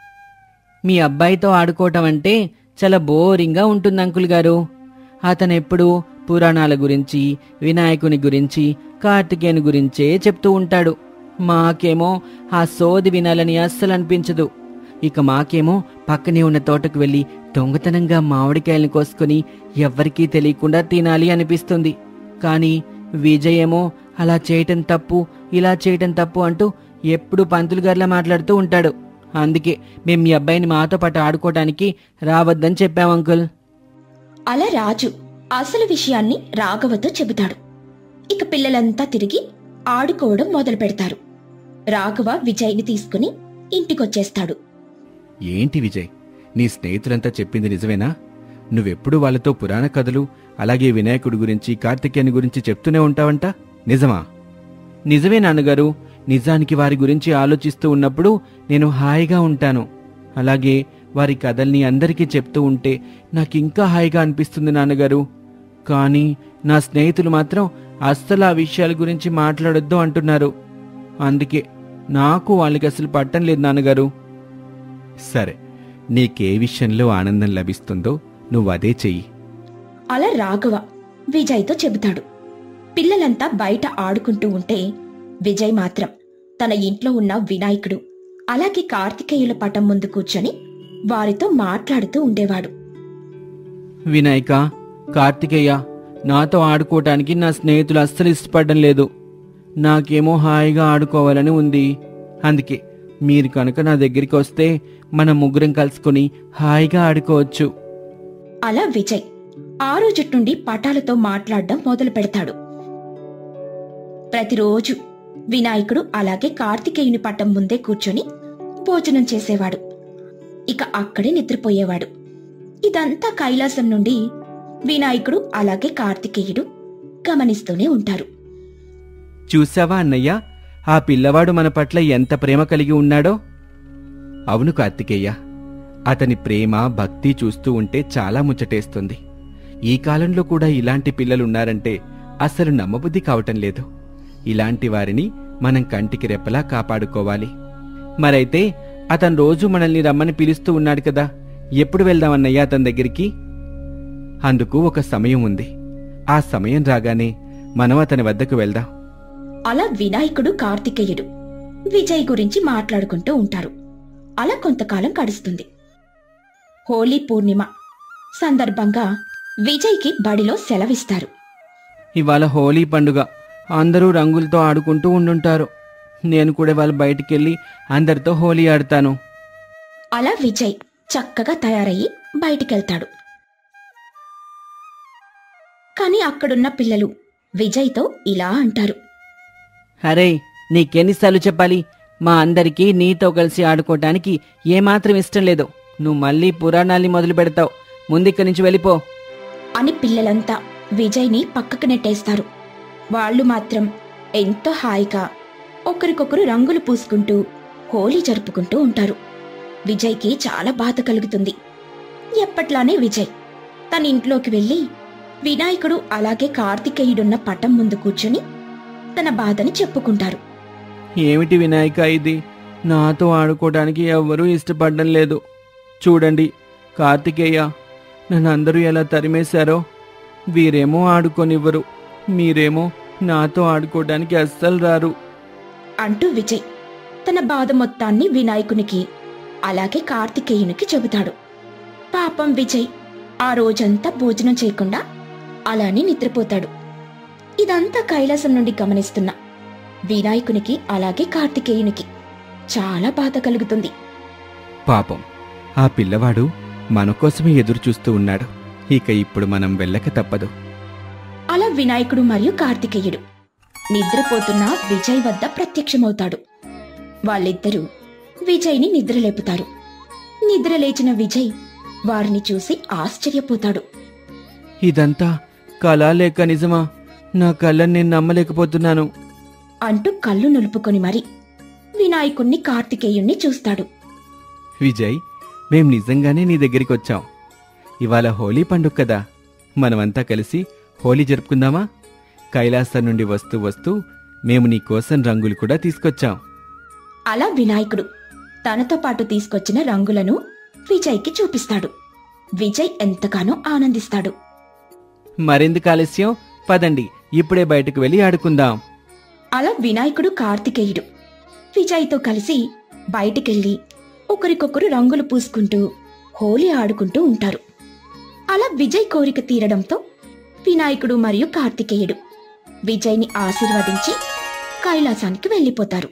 మీ అబ్బాయితో ఆడుకోవటం అంటే చాలా బోరింగ్గా ఉంటుంది అంకుల్ గారు అతను ఎప్పుడూ పురాణాల గురించి వినాయకుని గురించి కార్తికేయుని గురించే చెప్తూ ఉంటాడు మాకేమో ఆ సోది వినాలని అస్సలు అనిపించదు ఇక మాకేమో పక్కనే ఉన్న తోటకు వెళ్ళి దొంగతనంగా మామిడికాయలను కోసుకొని ఎవ్వరికీ తెలియకుండా తినాలి అనిపిస్తుంది కానీ విజయ్ ఏమో అలా చేయటం తప్పు ఇలా చేయటం తప్పు అంటూ ఎప్పుడు పంతులు గారిలా మాట్లాడుతూ ఉంటాడు అందుకే మేము మీ అబ్బాయిని మాతో పాటు ఆడుకోవటానికి రావద్దని చెప్పాం అంకుల్ అలా రాజు అసలు విషయాన్ని రాఘవతో చెబుతాడు ఇక పిల్లలంతా తిరిగి ఆడుకోవడం మొదలు పెడతారు రాఘవ విజయ్ని తీసుకుని ఇంటికొచ్చేస్తాడు ఏంటి విజయ్ నీ స్నేహితులంతా చెప్పింది నిజమేనా నువ్వెప్పుడు వాళ్ళతో పురాణ కథలు అలాగే వినాయకుడి గురించి కార్తికేయుని గురించి చెప్తూనే ఉంటావంట నిజమా నిజమే నాన్నగారు నిజానికి వారి గురించి ఆలోచిస్తూ ఉన్నప్పుడు నేను హాయిగా ఉంటాను అలాగే వారి కథల్ని అందరికీ చెప్తూ ఉంటే నాకింకా హాయిగా అనిపిస్తుంది నాన్నగారు కానీ నా స్నేహితులు మాత్రం అస్సలు ఆ విషయాల గురించి మాట్లాడొద్దు అంటున్నారు అందుకే నాకు వాళ్ళకి అసలు పట్టం లేదు నాన్నగారు సరే నీకే విషయంలో ఆనందం లభిస్తుందో నువ్వదే చెయ్యి అలా రాఘవ విజయ్తో చెబుతాడు పిల్లలంతా బయట ఆడుకుంటూ ఉంటే విజయ్ మాత్రం తన ఇంట్లో ఉన్న వినాయకుడు అలాగే కార్తికేయుల పటం ముందు కూర్చొని వారితో మాట్లాడుతూ ఉండేవాడు వినాయక కార్తికేయ నాతో ఆడుకోవటానికి నా స్నేహితులు అస్సలు ఇష్టపడడం లేదు నాకేమో హాయిగా ఆడుకోవాలని ఉంది అందుకే మీరు కనుక నా దగ్గరికి వస్తే మన ముగ్గురం కలుసుకొని హాయిగా ఆడుకోవచ్చు అలా విజయ్ ఆ రోజు నుండి పటాలతో మాట్లాడడం మొదలు పెడతాడు ప్రతిరోజు వినాయకుడు అలాగే కార్తికేయుని పటం ముందే కూర్చొని భోజనం చేసేవాడు ఇక అక్కడే నిద్రపోయేవాడు ఇదంతా కైలాసం నుండి వినాయకుడు అలాగే కార్తికేయుడు గమనిస్తూనే ఉంటారు చూసావా అన్నయ్య ఆ పిల్లవాడు మన పట్ల ఎంత ప్రేమ కలిగి ఉన్నాడో అవును కార్తికేయ అతని ప్రేమ భక్తి చూస్తూ ఉంటే చాలా ముచ్చటేస్తుంది ఈ కాలంలో కూడా ఇలాంటి పిల్లలున్నారంటే అసలు నమ్మబుద్ధి కావటం లేదు ఇలాంటి వారిని మనం కంటికి రెప్పలా కాపాడుకోవాలి మరైతే అతను రోజు మనల్ని రమ్మని పిలుస్తూ ఉన్నాడు కదా ఎప్పుడు వెళ్దామన్నయ్య అతని దగ్గరికి అందుకు ఒక సమయం ఉంది ఆ సమయం రాగానే మనం అతని వద్దకు వెళ్దాం అలా వినాయకుడు కార్తికేయుడు విజయ్ గురించి మాట్లాడుకుంటూ ఉంటారు అలా కొంతకాలం గడుస్తుంది హోలీ పూర్ణిమ సందర్భంగా విజయ్కి బడిలో సెలవిస్తారు ఇవాళ హోలీ పండుగ అందరూ రంగులతో ఆడుకుంటూ ఉండుంటారు నేను కూడా వాళ్ళ బయటికెళ్ళి అందరితో హోలీ ఆడతాను అలా విజయ్ చక్కగా తయారయ్యి బయటికెళ్తాడు కాని అక్కడున్న పిల్లలు విజయ్తో ఇలా అంటారు అరే నీకెన్నిసార్లు చెప్పాలి మా అందరికీ నీతో కలిసి ఆడుకోవటానికి ఏమాత్రం ఇష్టం లేదు నువ్వు మళ్ళీ పురాణాల్ని మొదలు పెడతావు ముందిక్కడి నుంచి వెళ్ళిపో అని పిల్లలంతా విజయ్ని పక్కకు నెట్టేస్తారు వాళ్ళు మాత్రం ఎంతో హాయిగా ఒకరికొకరు రంగులు పూసుకుంటూ హోలీ జరుపుకుంటూ ఉంటారు విజయ్కి చాలా బాధ కలుగుతుంది ఎప్పట్లానే విజయ్ తన ఇంట్లోకి వెళ్ళి వినాయకుడు అలాగే కార్తికేయుడున్న పటం ముందు కూర్చొని తన బాధని చెప్పుకుంటారు ఏమిటి వినాయక ఇది నాతో ఆడుకోవడానికి ఎవ్వరూ ఇష్టపడడం లేదు చూడండి కార్తికేయ నన్ను అందరూ ఎలా తరిమేశారో వీరేమో ఆడుకొనివ్వరు మీరేమో నాతో ఆడుకోవడానికి అస్సలు రారు అంటూ విజయ్ తన బాధ మొత్తాన్ని వినాయకునికి అలాగే కార్తికేయునికి చెబుతాడు పాపం విజయ్ ఆ రోజంతా భోజనం చేయకుండా అలానే నిద్రపోతాడు ఇదంతా కైలాసం నుండి గమనిస్తున్న వినాయకునికి అలాగే కార్తికేయునికి చాలా బాధ కలుగుతుంది పాపం ఆ పిల్లవాడు మన కోసమే ఎదురు చూస్తూ ఉన్నాడు ఇక ఇప్పుడు మనం వెళ్ళక తప్పదు అలా వినాయకుడు మరియు కార్తికేయుడు నిద్రపోతున్న విజయ్ వద్ద ప్రత్యక్షమవుతాడు వాళ్ళిద్దరూ విజయ్ని నిద్రలేపుతారు నిద్రలేచిన విజయ్ వారిని చూసి ఆశ్చర్యపోతాడు ఇదంతా కళా లేక నిజమా నా కళ్ళని నేను నమ్మలేకపోతున్నాను అంటూ కళ్ళు నులుపుకొని మరి వినాయకుణ్ణి కార్తికేయుణ్ణి చూస్తాడు విజయ్ మేం నిజంగానే నీ దగ్గరికి వచ్చాం ఇవాళ హోలీ పండుగ కదా మనమంతా కలిసి హోలీ జరుపుకుందామా కైలాసం నుండి వస్తూ వస్తూ మేము నీ కోసం రంగులు కూడా తీసుకొచ్చాం అలా వినాయకుడు తనతో పాటు తీసుకొచ్చిన రంగులను విజయ్కి చూపిస్తాడు విజయ్ ఎంతగానో ఆనందిస్తాడు మరెందుకు ఆలస్యం పదండి ఇప్పుడే బయటకు వెళ్ళి ఆడుకుందాం అలా వినాయకుడు కార్తికేయుడు విజయ్తో కలిసి బయటికెళ్ళి ఒకరికొకరు రంగులు పూసుకుంటూ హోలీ ఆడుకుంటూ ఉంటారు అలా విజయ్ కోరిక తీరడంతో వినాయకుడు మరియు కార్తికేయుడు విజయ్ని ఆశీర్వదించి కైలాసానికి వెళ్ళిపోతారు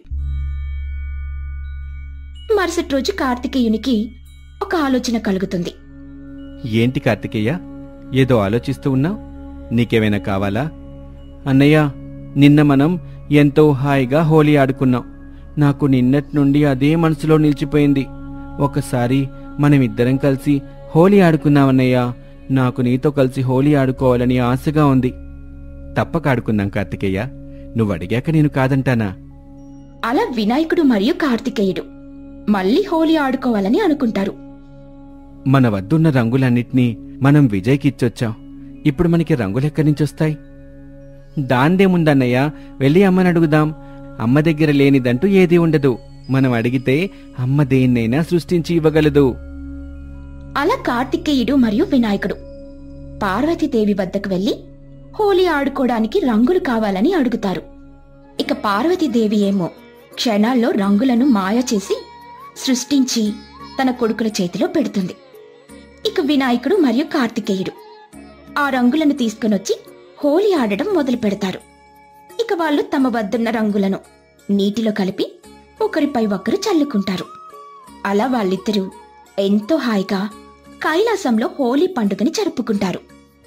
మరుసటి రోజు కార్తికేయునికి ఒక ఆలోచన కలుగుతుంది ఏంటి కార్తికేయ ఏదో ఆలోచిస్తూ ఉన్నావు నీకేమైనా కావాలా అన్నయ్య నిన్న మనం ఎంతో హాయిగా హోలీ ఆడుకున్నాం నాకు నిన్నటి నుండి అదే మనసులో నిలిచిపోయింది ఒకసారి మనమిద్దరం కలిసి హోలీ ఆడుకుందామన్నయ్య నాకు నీతో కలిసి హోలీ ఆడుకోవాలని ఆశగా ఉంది తప్పక ఆడుకుందాం కార్తికేయ నువ్వు అడిగాక నేను కాదంటానా అలా వినాయకుడు మరియు కార్తికేయుడు మళ్ళీ హోలీ ఆడుకోవాలని అనుకుంటారు మన వద్దున్న రంగులన్నిటినీ మనం విజయ్కి ఇచ్చొచ్చాం ఇప్పుడు మనకి రంగులెక్కడి నుంచి వస్తాయి దాందేముందన్నయ్య వెళ్ళి అమ్మని అడుగుదాం అమ్మ దగ్గర లేనిదంటూ ఏదీ ఉండదు మనం అడిగితే అమ్మ దేన్నైనా సృష్టించి ఇవ్వగలదు అలా కార్తికేయుడు మరియు వినాయకుడు పార్వతీదేవి వద్దకు వెళ్లి హోలీ ఆడుకోవడానికి రంగులు కావాలని అడుగుతారు ఇక పార్వతీదేవి ఏమో క్షణాల్లో రంగులను మాయ చేసి సృష్టించి తన కొడుకుల చేతిలో పెడుతుంది ఇక వినాయకుడు మరియు కార్తికేయుడు ఆ రంగులను తీసుకునొచ్చి హోలీ ఆడడం మొదలు పెడతారు ఇక వాళ్ళు తమ వద్దున్న రంగులను నీటిలో కలిపి ఒకరిపై ఒకరు చల్లుకుంటారు అలా వాళ్ళిద్దరూ ఎంతో హాయిగా కైలాసంలో హోలీ పండుగని జరుపుకుంటారు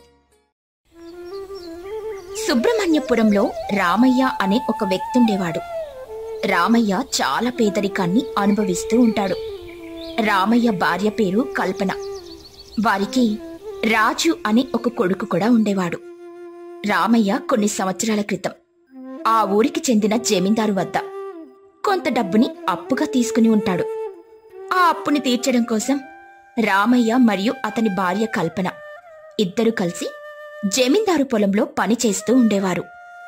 సుబ్రహ్మణ్యపురంలో రామయ్య అనే ఒక వ్యక్తి ఉండేవాడు రామయ్య చాలా పేదరికాన్ని అనుభవిస్తూ ఉంటాడు రామయ్య భార్య పేరు కల్పన వారికి రాజు అనే ఒక కొడుకు కూడా ఉండేవాడు రామయ్య కొన్ని సంవత్సరాల క్రితం ఆ ఊరికి చెందిన జమీందారు వద్ద కొంత డబ్బుని అప్పుగా తీసుకుని ఉంటాడు ఆ అప్పుని తీర్చడం కోసం రామయ్య మరియు అతని భార్య కల్పన ఇద్దరు కలిసి జమీందారు పొలంలో పని చేస్తూ ఉండేవారు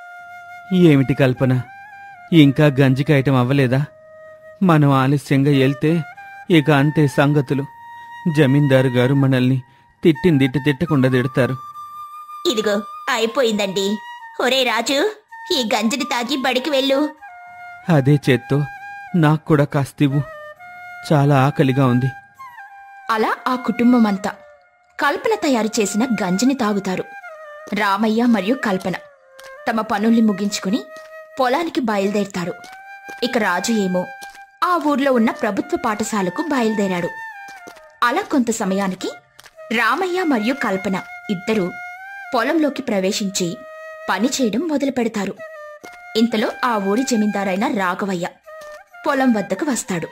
ఏమిటి కల్పన ఇంకా గంజికాయటం అవ్వలేదా మనం ఆలస్యంగా వెళ్తే ఇక అంతే సంగతులు జమీందారు గారు మనల్ని తిట్టిందిట్టి తిట్టకుండా తిడతారు ఇదిగో అయిపోయిందండి ఒరే రాజు ఈ గంజిని తాగి బడికి వెళ్ళు అదే చేత్తో నాకు కూడా కాస్తివ్వు చాలా ఆకలిగా ఉంది అలా ఆ కుటుంబమంతా కల్పన తయారు చేసిన గంజిని తాగుతారు రామయ్య మరియు కల్పన తమ పనుల్ని ముగించుకుని పొలానికి బయలుదేరతారు ఇక రాజు ఏమో ఆ ఊర్లో ఉన్న ప్రభుత్వ పాఠశాలకు బయలుదేరాడు అలా కొంత సమయానికి రామయ్య మరియు కల్పన ఇద్దరూ పొలంలోకి ప్రవేశించి పని చేయడం మొదలు పెడతారు ఇంతలో ఆ ఊరి జమీందారైన రాఘవయ్య పొలం వద్దకు వస్తాడు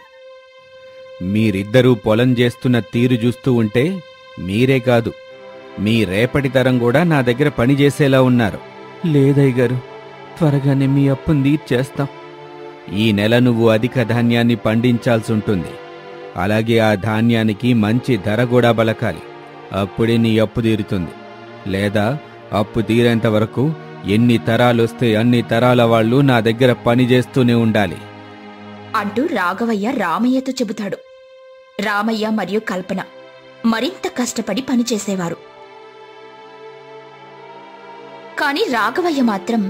మీరిద్దరూ పొలం చేస్తున్న తీరు చూస్తూ ఉంటే మీరే కాదు మీ రేపటి తరం కూడా నా దగ్గర పని చేసేలా ఉన్నారు లేదయ్య గారు త్వరగానే మీ అప్పుని తీర్చేస్తాం ఈ నెల నువ్వు అధిక ధాన్యాన్ని పండించాల్సి ఉంటుంది అలాగే ఆ ధాన్యానికి మంచి ధర కూడా బలకాలి అప్పుడే నీ అప్పు తీరుతుంది లేదా అప్పు తీరేంత వరకు ఎన్ని తరాలొస్తే అన్ని తరాల వాళ్ళు నా దగ్గర పని చేస్తూనే ఉండాలి అంటూ రాఘవయ్య రామయ్యతో చెబుతాడు రామయ్య మరియు కల్పన మరింత కష్టపడి పనిచేసేవారు కాని రాఘవయ్య మాత్రం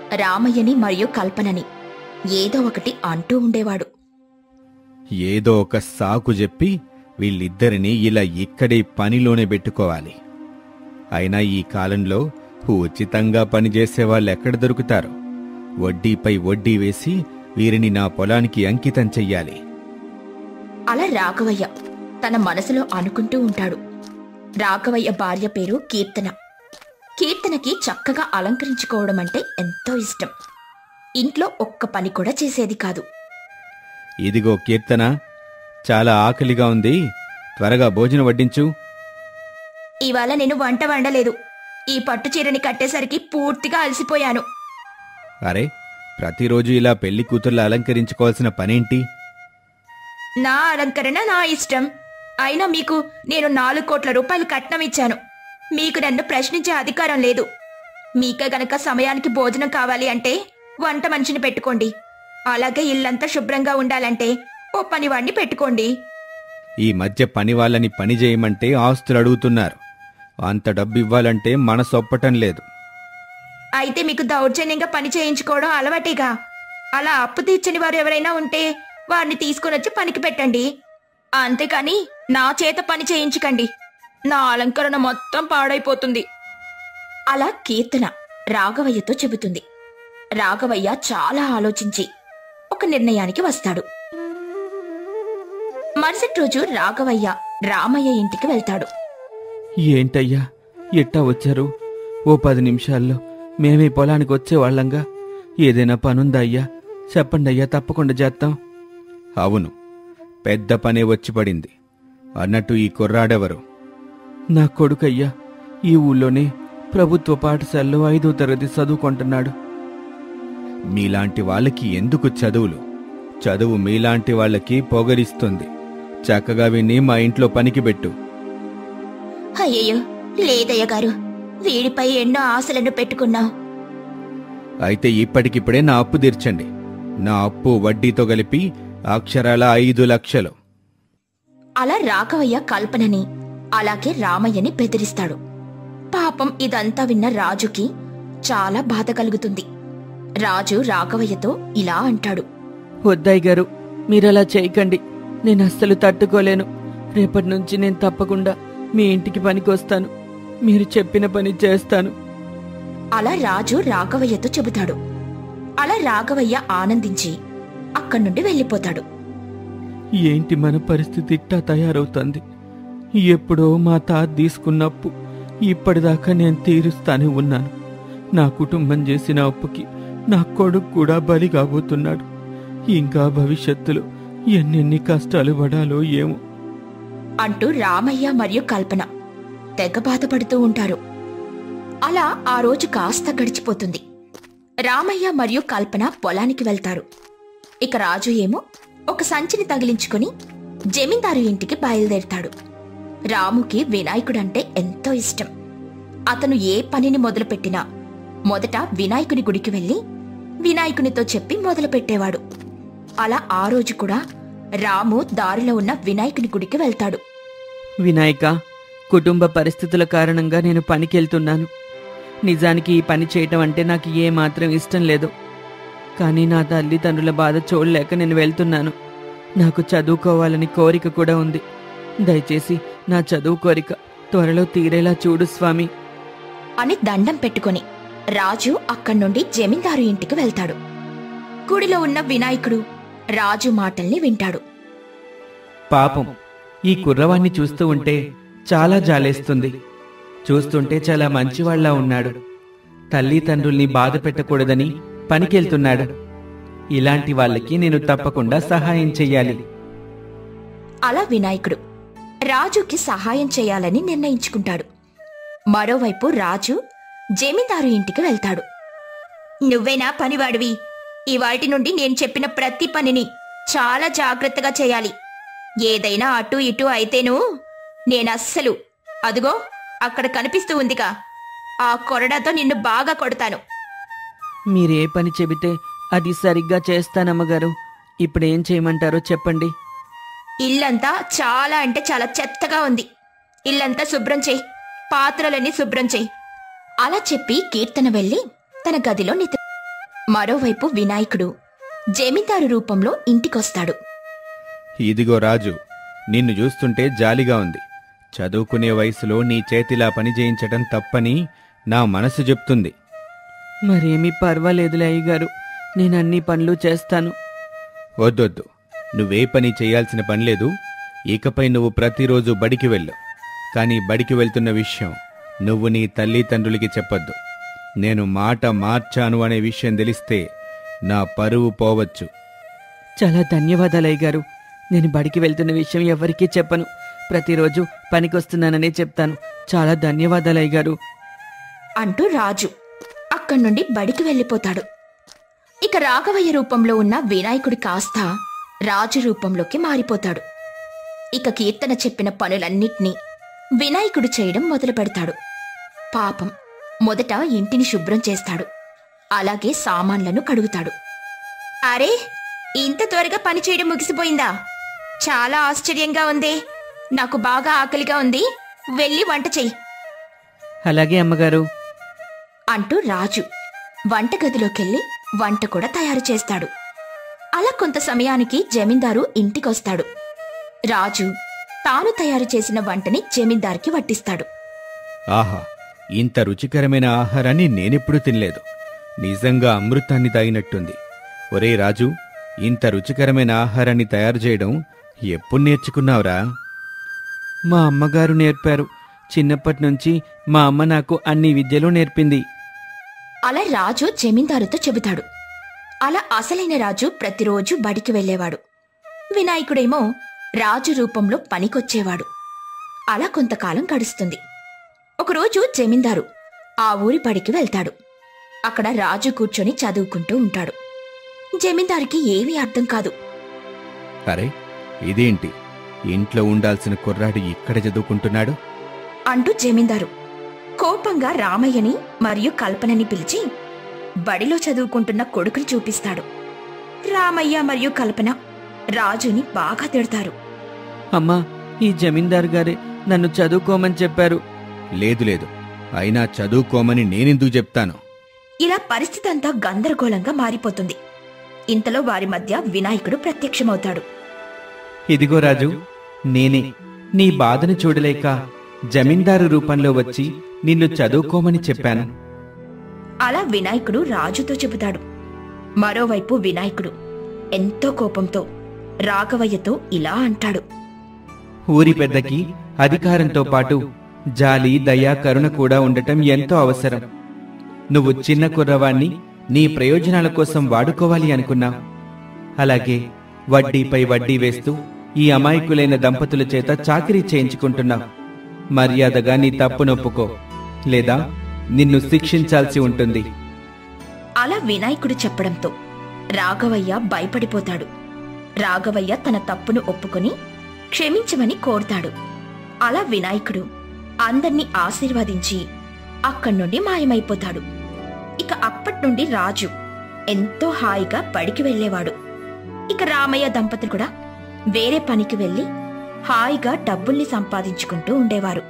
రామయ్యని మరియు కల్పనని ఏదో ఒకటి అంటూ ఉండేవాడు ఏదో ఒక సాకు చెప్పి వీళ్ళిద్దరినీ ఇలా ఇక్కడే పనిలోనే పెట్టుకోవాలి అయినా ఈ కాలంలో ఉచితంగా పనిచేసే వాళ్ళు ఎక్కడ దొరుకుతారు వడ్డీపై వడ్డీ వేసి వీరిని నా పొలానికి అంకితం చెయ్యాలి అలా రాఘవయ్య తన మనసులో అనుకుంటూ ఉంటాడు రాఘవయ్య భార్య పేరు కీర్తన కీర్తనకి చక్కగా అలంకరించుకోవడం అంటే ఎంతో ఇష్టం ఇంట్లో ఒక్క పని కూడా చేసేది కాదు ఇదిగో కీర్తన చాలా ఆకలిగా ఉంది త్వరగా భోజనం వడ్డించు ఇవాళ నేను వంట వండలేదు ఈ పట్టు చీరని కట్టేసరికి పూర్తిగా అలసిపోయాను అరే ప్రతిరోజు ఇలా పెళ్లి కూతుర్లా అలంకరించుకోవాల్సిన పనేంటి నా అలంకరణ నా ఇష్టం అయినా మీకు నేను నాలుగు కోట్ల రూపాయలు కట్నం ఇచ్చాను మీకు నన్ను ప్రశ్నించే అధికారం లేదు మీకే గనక సమయానికి భోజనం కావాలి అంటే వంట మనిషిని పెట్టుకోండి అలాగే ఇల్లంతా శుభ్రంగా ఉండాలంటే ఓ పనివాణ్ణి పెట్టుకోండి ఈ మధ్య పని వాళ్ళని పని చేయమంటే ఆస్తులు అడుగుతున్నారు అంత డబ్బు ఇవ్వాలంటే మనసొప్పటం లేదు అయితే మీకు దౌర్జన్యంగా పని చేయించుకోవడం అలవాటేగా అలా అప్పు తీర్చని వారు ఎవరైనా ఉంటే వారిని తీసుకొని వచ్చి పనికి పెట్టండి అంతేకాని నా చేత పని చేయించకండి నా అలంకరణ మొత్తం పాడైపోతుంది అలా కీర్తన రాఘవయ్యతో చెబుతుంది రాఘవయ్య చాలా ఆలోచించి ఒక నిర్ణయానికి వస్తాడు మరుసటి రోజు రాఘవయ్య రామయ్య ఇంటికి వెళ్తాడు ఏంటయ్యా ఎట్టా వచ్చారు ఓ పది నిమిషాల్లో మేమే పొలానికి వచ్చేవాళ్ళంగా ఏదైనా పనుందా అయ్యా చెప్పండి అయ్యా తప్పకుండా చేస్తాం అవును పెద్ద పనే వచ్చి పడింది అన్నట్టు ఈ కుర్రాడెవరు నా కొడుకయ్యా ఈ ఊళ్ళోనే ప్రభుత్వ పాఠశాలలో ఐదో తరగతి చదువుకుంటున్నాడు మీలాంటి వాళ్ళకి ఎందుకు చదువులు చదువు మీలాంటి వాళ్ళకి పొగరిస్తుంది చక్కగా విని మా ఇంట్లో పనికి పెట్టు అయ్యయ్యో లేదయ్య గారు వీడిపై ఎన్నో ఆశలను పెట్టుకున్నాం అయితే ఇప్పటికిప్పుడే నా అప్పు తీర్చండి నా అప్పు వడ్డీతో కలిపి అక్షరాల ఐదు లక్షలు అలా రాఘవయ్య కల్పనని అలాగే రామయ్యని బెదిరిస్తాడు పాపం ఇదంతా విన్న రాజుకి చాలా బాధ కలుగుతుంది రాజు రాఘవయ్యతో ఇలా అంటాడు వద్దయ్య గారు మీరలా చేయకండి నేను అస్సలు తట్టుకోలేను రేపటి నుంచి నేను తప్పకుండా మీ ఇంటికి పనికొస్తాను మీరు చెప్పిన పని చేస్తాను అలా రాజు రాఘవయ్యతో చెబుతాడు అలా రాఘవయ్య ఆనందించి అక్కడి నుండి వెళ్ళిపోతాడు ఏంటి మన పరిస్థితి ఇట్టా తయారవుతుంది ఎప్పుడో మా తాత తీసుకున్నప్పు ఇప్పటిదాకా నేను తీరుస్తానే ఉన్నాను నా కుటుంబం చేసిన అప్పుకి నా కొడుకు కూడా బలి కాబోతున్నాడు ఇంకా భవిష్యత్తులో ఎన్నెన్ని కష్టాలు పడాలో ఏమో అంటూ రామయ్య మరియు కల్పన తెగ బాధపడుతూ ఉంటారు అలా ఆ రోజు కాస్త గడిచిపోతుంది రామయ్య మరియు కల్పన పొలానికి వెళ్తారు ఇక రాజు ఏమో ఒక సంచిని తగిలించుకుని జమీందారు ఇంటికి బయలుదేరుతాడు రాముకి వినాయకుడంటే ఎంతో ఇష్టం అతను ఏ పనిని మొదలుపెట్టినా మొదట వినాయకుని గుడికి వెళ్లి వినాయకునితో చెప్పి మొదలుపెట్టేవాడు అలా ఆ రోజు కూడా రాము దారిలో ఉన్న వినాయకుని గుడికి వెళ్తాడు వినాయక కుటుంబ పరిస్థితుల కారణంగా నేను పనికెళ్తున్నాను నిజానికి ఈ పని చేయటం అంటే నాకు ఏ మాత్రం ఇష్టం లేదు కానీ నా తల్లిదండ్రుల బాధ చూడలేక నేను వెళ్తున్నాను నాకు చదువుకోవాలని కోరిక కూడా ఉంది దయచేసి నా చదువు కోరిక త్వరలో తీరేలా చూడు స్వామి అని దండం పెట్టుకొని రాజు అక్కడి నుండి జమీందారు ఇంటికి వెళ్తాడు గుడిలో ఉన్న వినాయకుడు రాజు మాటల్ని వింటాడు పాపం ఈ కుర్రవాణ్ణి చూస్తూ ఉంటే చాలా జాలేస్తుంది చూస్తుంటే చాలా మంచివాళ్ల ఉన్నాడు తల్లిదండ్రుల్ని బాధ పెట్టకూడదని పనికెళ్తున్నాడు ఇలాంటి వాళ్ళకి నేను తప్పకుండా సహాయం చెయ్యాలి అలా వినాయకుడు రాజుకి సహాయం చేయాలని నిర్ణయించుకుంటాడు మరోవైపు రాజు జమీందారు ఇంటికి వెళ్తాడు నువ్వేనా పనివాడివి ఇవాటి నుండి నేను చెప్పిన ప్రతి పనిని చాలా జాగ్రత్తగా చేయాలి ఏదైనా అటు ఇటు అయితేను నేనస్సలు అదుగో అక్కడ కనిపిస్తూ ఉందిగా ఆ కొరడాతో నిన్ను బాగా కొడతాను మీరే పని చెబితే అది సరిగ్గా చేస్తానమ్మగారు ఇప్పుడేం చేయమంటారో చెప్పండి ఇల్లంతా చాలా అంటే చాలా చెత్తగా ఉంది ఇల్లంతా శుభ్రం చేయి పాత్రలన్నీ శుభ్రం చేయి అలా చెప్పి కీర్తన వెళ్ళి తన గదిలో నిద్ర మరోవైపు వినాయకుడు జమీందారు రూపంలో ఇంటికొస్తాడు ఇదిగో రాజు నిన్ను చూస్తుంటే జాలిగా ఉంది చదువుకునే వయసులో నీ చేతిలా పని చేయించటం తప్పని నా మనసు చెప్తుంది మరేమీ పర్వాలేదులే అయ్యగారు నేను అన్ని పనులు చేస్తాను వద్దొద్దు నువ్వే పని చేయాల్సిన పని లేదు ఇకపై నువ్వు ప్రతిరోజు బడికి వెళ్ళు కానీ బడికి వెళ్తున్న విషయం నువ్వు నీ తల్లిదండ్రులకి చెప్పొద్దు నేను మాట మార్చాను అనే విషయం తెలిస్తే నా పరువు పోవచ్చు చాలా ధన్యవాదాలు అయ్యగారు నేను బడికి వెళ్తున్న విషయం ఎవరికీ చెప్పను ప్రతిరోజు పనికొస్తున్నాననే చెప్తాను చాలా ధన్యవాదాలు అయ్యగారు అంటూ రాజు అక్కడి నుండి బడికి వెళ్ళిపోతాడు ఇక రాఘవయ్య రూపంలో ఉన్న వినాయకుడి కాస్త రాజు రూపంలోకి మారిపోతాడు ఇక కీర్తన చెప్పిన పనులన్నిటినీ వినాయకుడు చేయడం మొదలు పెడతాడు పాపం మొదట ఇంటిని శుభ్రం చేస్తాడు అలాగే సామాన్లను కడుగుతాడు అరే ఇంత త్వరగా పని చేయడం ముగిసిపోయిందా చాలా ఆశ్చర్యంగా ఉంది నాకు బాగా ఆకలిగా ఉంది వెళ్ళి వంట చెయ్యి అలాగే అమ్మగారు అంటూ రాజు వంటగదిలోకెళ్ళి వంట కూడా తయారు చేస్తాడు అలా కొంత సమయానికి జమీందారు ఇంటికొస్తాడు రాజు తాను తయారు చేసిన వంటని జమీందార్కి వడ్డిస్తాడు ఆహా ఇంత రుచికరమైన ఆహారాన్ని నేనెప్పుడు తినలేదు నిజంగా అమృతాన్ని తాగినట్టుంది ఒరే రాజు ఇంత రుచికరమైన ఆహారాన్ని తయారు చేయడం ఎప్పుడు నేర్చుకున్నావురా మా అమ్మగారు నేర్పారు చిన్నప్పటి నుంచి మా అమ్మ నాకు అన్ని విద్యలు నేర్పింది అలా రాజు జమీందారుతో చెబుతాడు అలా అసలైన రాజు ప్రతిరోజు బడికి వెళ్ళేవాడు వినాయకుడేమో రాజు రూపంలో పనికొచ్చేవాడు అలా కొంతకాలం గడుస్తుంది ఒకరోజు జమీందారు ఆ ఊరి బడికి వెళ్తాడు అక్కడ రాజు కూర్చొని చదువుకుంటూ ఉంటాడు జమీందారుకి ఏమీ అర్థం కాదు అరే ఇదేంటి ఇంట్లో ఉండాల్సిన కుర్రాడు ఇక్కడ చదువుకుంటున్నాడు అంటూ జమీందారు కోపంగా రామయ్యని మరియు కల్పనని పిలిచి బడిలో చదువుకుంటున్న కొడుకుని చూపిస్తాడు రామయ్య మరియు కల్పన రాజుని బాగా తిడతారు అమ్మా ఈ జమీందార్ గారే నన్ను చదువుకోమని చెప్పారు లేదు లేదు అయినా చదువుకోమని నేనెందుకు చెప్తాను ఇలా పరిస్థితి అంతా గందరగోళంగా మారిపోతుంది ఇంతలో వారి మధ్య వినాయకుడు ప్రత్యక్షమవుతాడు ఇదిగో రాజు నేనే నీ బాధను చూడలేక జమీందారు రూపంలో వచ్చి నిన్ను చదువుకోమని చెప్పాను అలా వినాయకుడు రాజుతో చెబుతాడు మరోవైపు వినాయకుడు ఎంతో కోపంతో రాఘవయ్యతో ఇలా అంటాడు ఊరి పెద్దకి అధికారంతో పాటు జాలి దయ కరుణ కూడా ఉండటం ఎంతో అవసరం నువ్వు చిన్న కుర్రవాణ్ణి నీ ప్రయోజనాల కోసం వాడుకోవాలి అనుకున్నావు అలాగే వడ్డీపై వడ్డీ వేస్తూ ఈ అమాయకులైన దంపతుల చేత చాకిరీ చేయించుకుంటున్నావు మర్యాదగా నీ తప్పు నొప్పుకో లేదా నిన్ను శిక్షించాల్సి ఉంటుంది అలా వినాయకుడు చెప్పడంతో రాఘవయ్య భయపడిపోతాడు రాఘవయ్య తన తప్పును ఒప్పుకొని క్షమించమని కోరుతాడు అలా వినాయకుడు అందర్నీ ఆశీర్వదించి అక్కడి నుండి మాయమైపోతాడు ఇక అప్పటి నుండి రాజు ఎంతో హాయిగా బడికి వెళ్ళేవాడు ఇక రామయ్య దంపతులు కూడా వేరే పనికి వెళ్లి హాయిగా డబ్బుల్ని సంపాదించుకుంటూ ఉండేవారు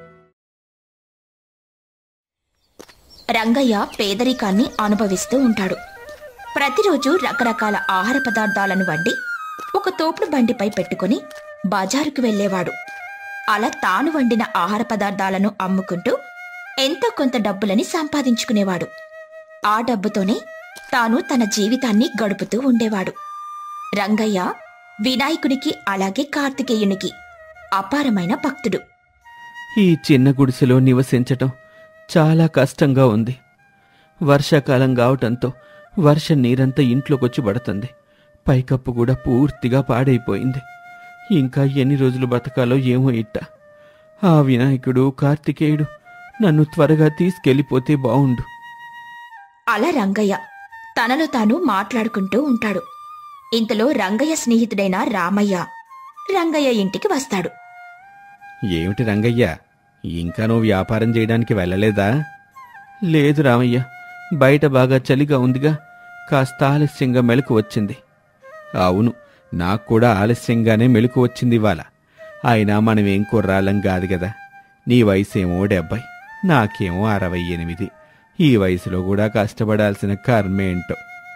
రంగయ్య పేదరికాన్ని అనుభవిస్తూ ఉంటాడు ప్రతిరోజు రకరకాల ఆహార పదార్థాలను వండి ఒక తోపుడు బండిపై పెట్టుకుని బజారుకు వెళ్ళేవాడు అలా తాను వండిన ఆహార పదార్థాలను అమ్ముకుంటూ ఎంతో కొంత డబ్బులని సంపాదించుకునేవాడు ఆ డబ్బుతోనే తాను తన జీవితాన్ని గడుపుతూ ఉండేవాడు రంగయ్య వినాయకునికి అలాగే కార్తికేయునికి అపారమైన భక్తుడు ఈ చిన్న గుడిసెలో నివసించటం చాలా కష్టంగా ఉంది వర్షాకాలం కావటంతో వర్ష నీరంతా ఇంట్లోకొచ్చి పడుతుంది పైకప్పు కూడా పూర్తిగా పాడైపోయింది ఇంకా ఎన్ని రోజులు బతకాలో ఏమో ఇట్ట ఆ వినాయకుడు కార్తికేయుడు నన్ను త్వరగా తీసుకెళ్ళిపోతే బావుండు అలా రంగయ్య తనలో తాను మాట్లాడుకుంటూ ఉంటాడు ఇంతలో రంగయ్య స్నేహితుడైన రామయ్య రంగయ్య ఇంటికి వస్తాడు ఏమిటి రంగయ్య ఇంకా నువ్వు వ్యాపారం చేయడానికి వెళ్ళలేదా లేదు రామయ్య బయట బాగా చలిగా ఉందిగా కాస్త ఆలస్యంగా మెలకు వచ్చింది అవును నాకు కూడా ఆలస్యంగానే మెలకు వచ్చింది ఇవాళ అయినా మనమేం కుర్రాళ్ళం కాదు కదా నీ వయసేమో డెబ్బై నాకేమో అరవై ఎనిమిది ఈ వయసులో కూడా కష్టపడాల్సిన కర్మేంటో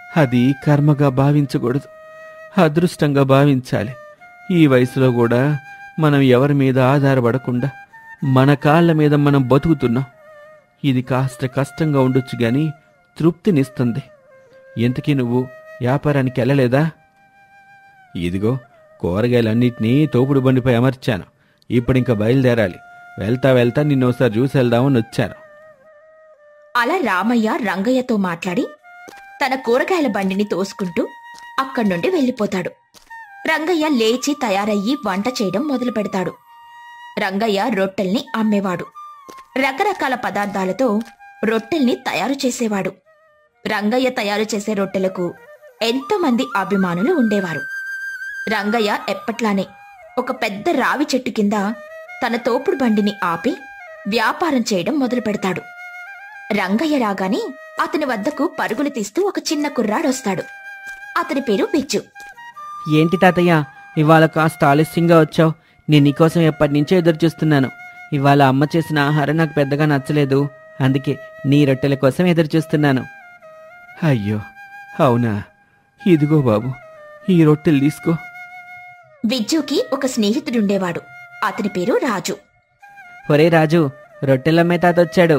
అది కర్మగా భావించకూడదు అదృష్టంగా భావించాలి ఈ వయసులో కూడా మనం ఎవరి మీద ఆధారపడకుండా మన కాళ్ళ మీద మనం బతుకుతున్నాం ఇది కాస్త కష్టంగా ఉండొచ్చు గాని తృప్తినిస్తుంది ఇంతకీ నువ్వు వ్యాపారానికి వెళ్ళలేదా ఇదిగో కూరగాయలన్నిటినీ తోపుడు బండిపై అమర్చాను ఇప్పుడింక బయలుదేరాలి వెళ్తా వెళ్తా నిన్నోసారి చూసి వెళ్దామని వచ్చాను అలా రామయ్య రంగయ్యతో మాట్లాడి తన కూరగాయల బండిని తోసుకుంటూ అక్కడి నుండి వెళ్ళిపోతాడు రంగయ్య లేచి తయారయ్యి వంట చేయడం మొదలు పెడతాడు రంగయ్య రొట్టెల్ని అమ్మేవాడు రకరకాల పదార్థాలతో రొట్టెల్ని తయారు చేసేవాడు రంగయ్య తయారు చేసే రొట్టెలకు ఎంతోమంది అభిమానులు ఉండేవారు రంగయ్య ఎప్పట్లానే ఒక పెద్ద రావి చెట్టు కింద తన తోపుడు బండిని ఆపి వ్యాపారం చేయడం మొదలు పెడతాడు రంగయ్య రాగానే అతని వద్దకు పరుగులు తీస్తూ ఒక చిన్న కుర్రాడొస్తాడు అతని పేరు బిజ్జు ఏంటి తాతయ్య ఇవాళ కాస్త ఆలస్యంగా వచ్చావు నేను నీకోసం ఎప్పటి నుంచో ఎదురు చూస్తున్నాను ఇవాళ అమ్మ చేసిన ఆహారం నాకు పెద్దగా నచ్చలేదు అందుకే నీ రొట్టెల కోసం ఎదురు చూస్తున్నాను అయ్యో అవునా ఇదిగో బాబు ఈ రొట్టెలు తీసుకో బిజ్జుకి ఒక స్నేహితుడుండేవాడు అతని పేరు రాజు ఒరే రాజు రొట్టెలమ్మే తాత వచ్చాడు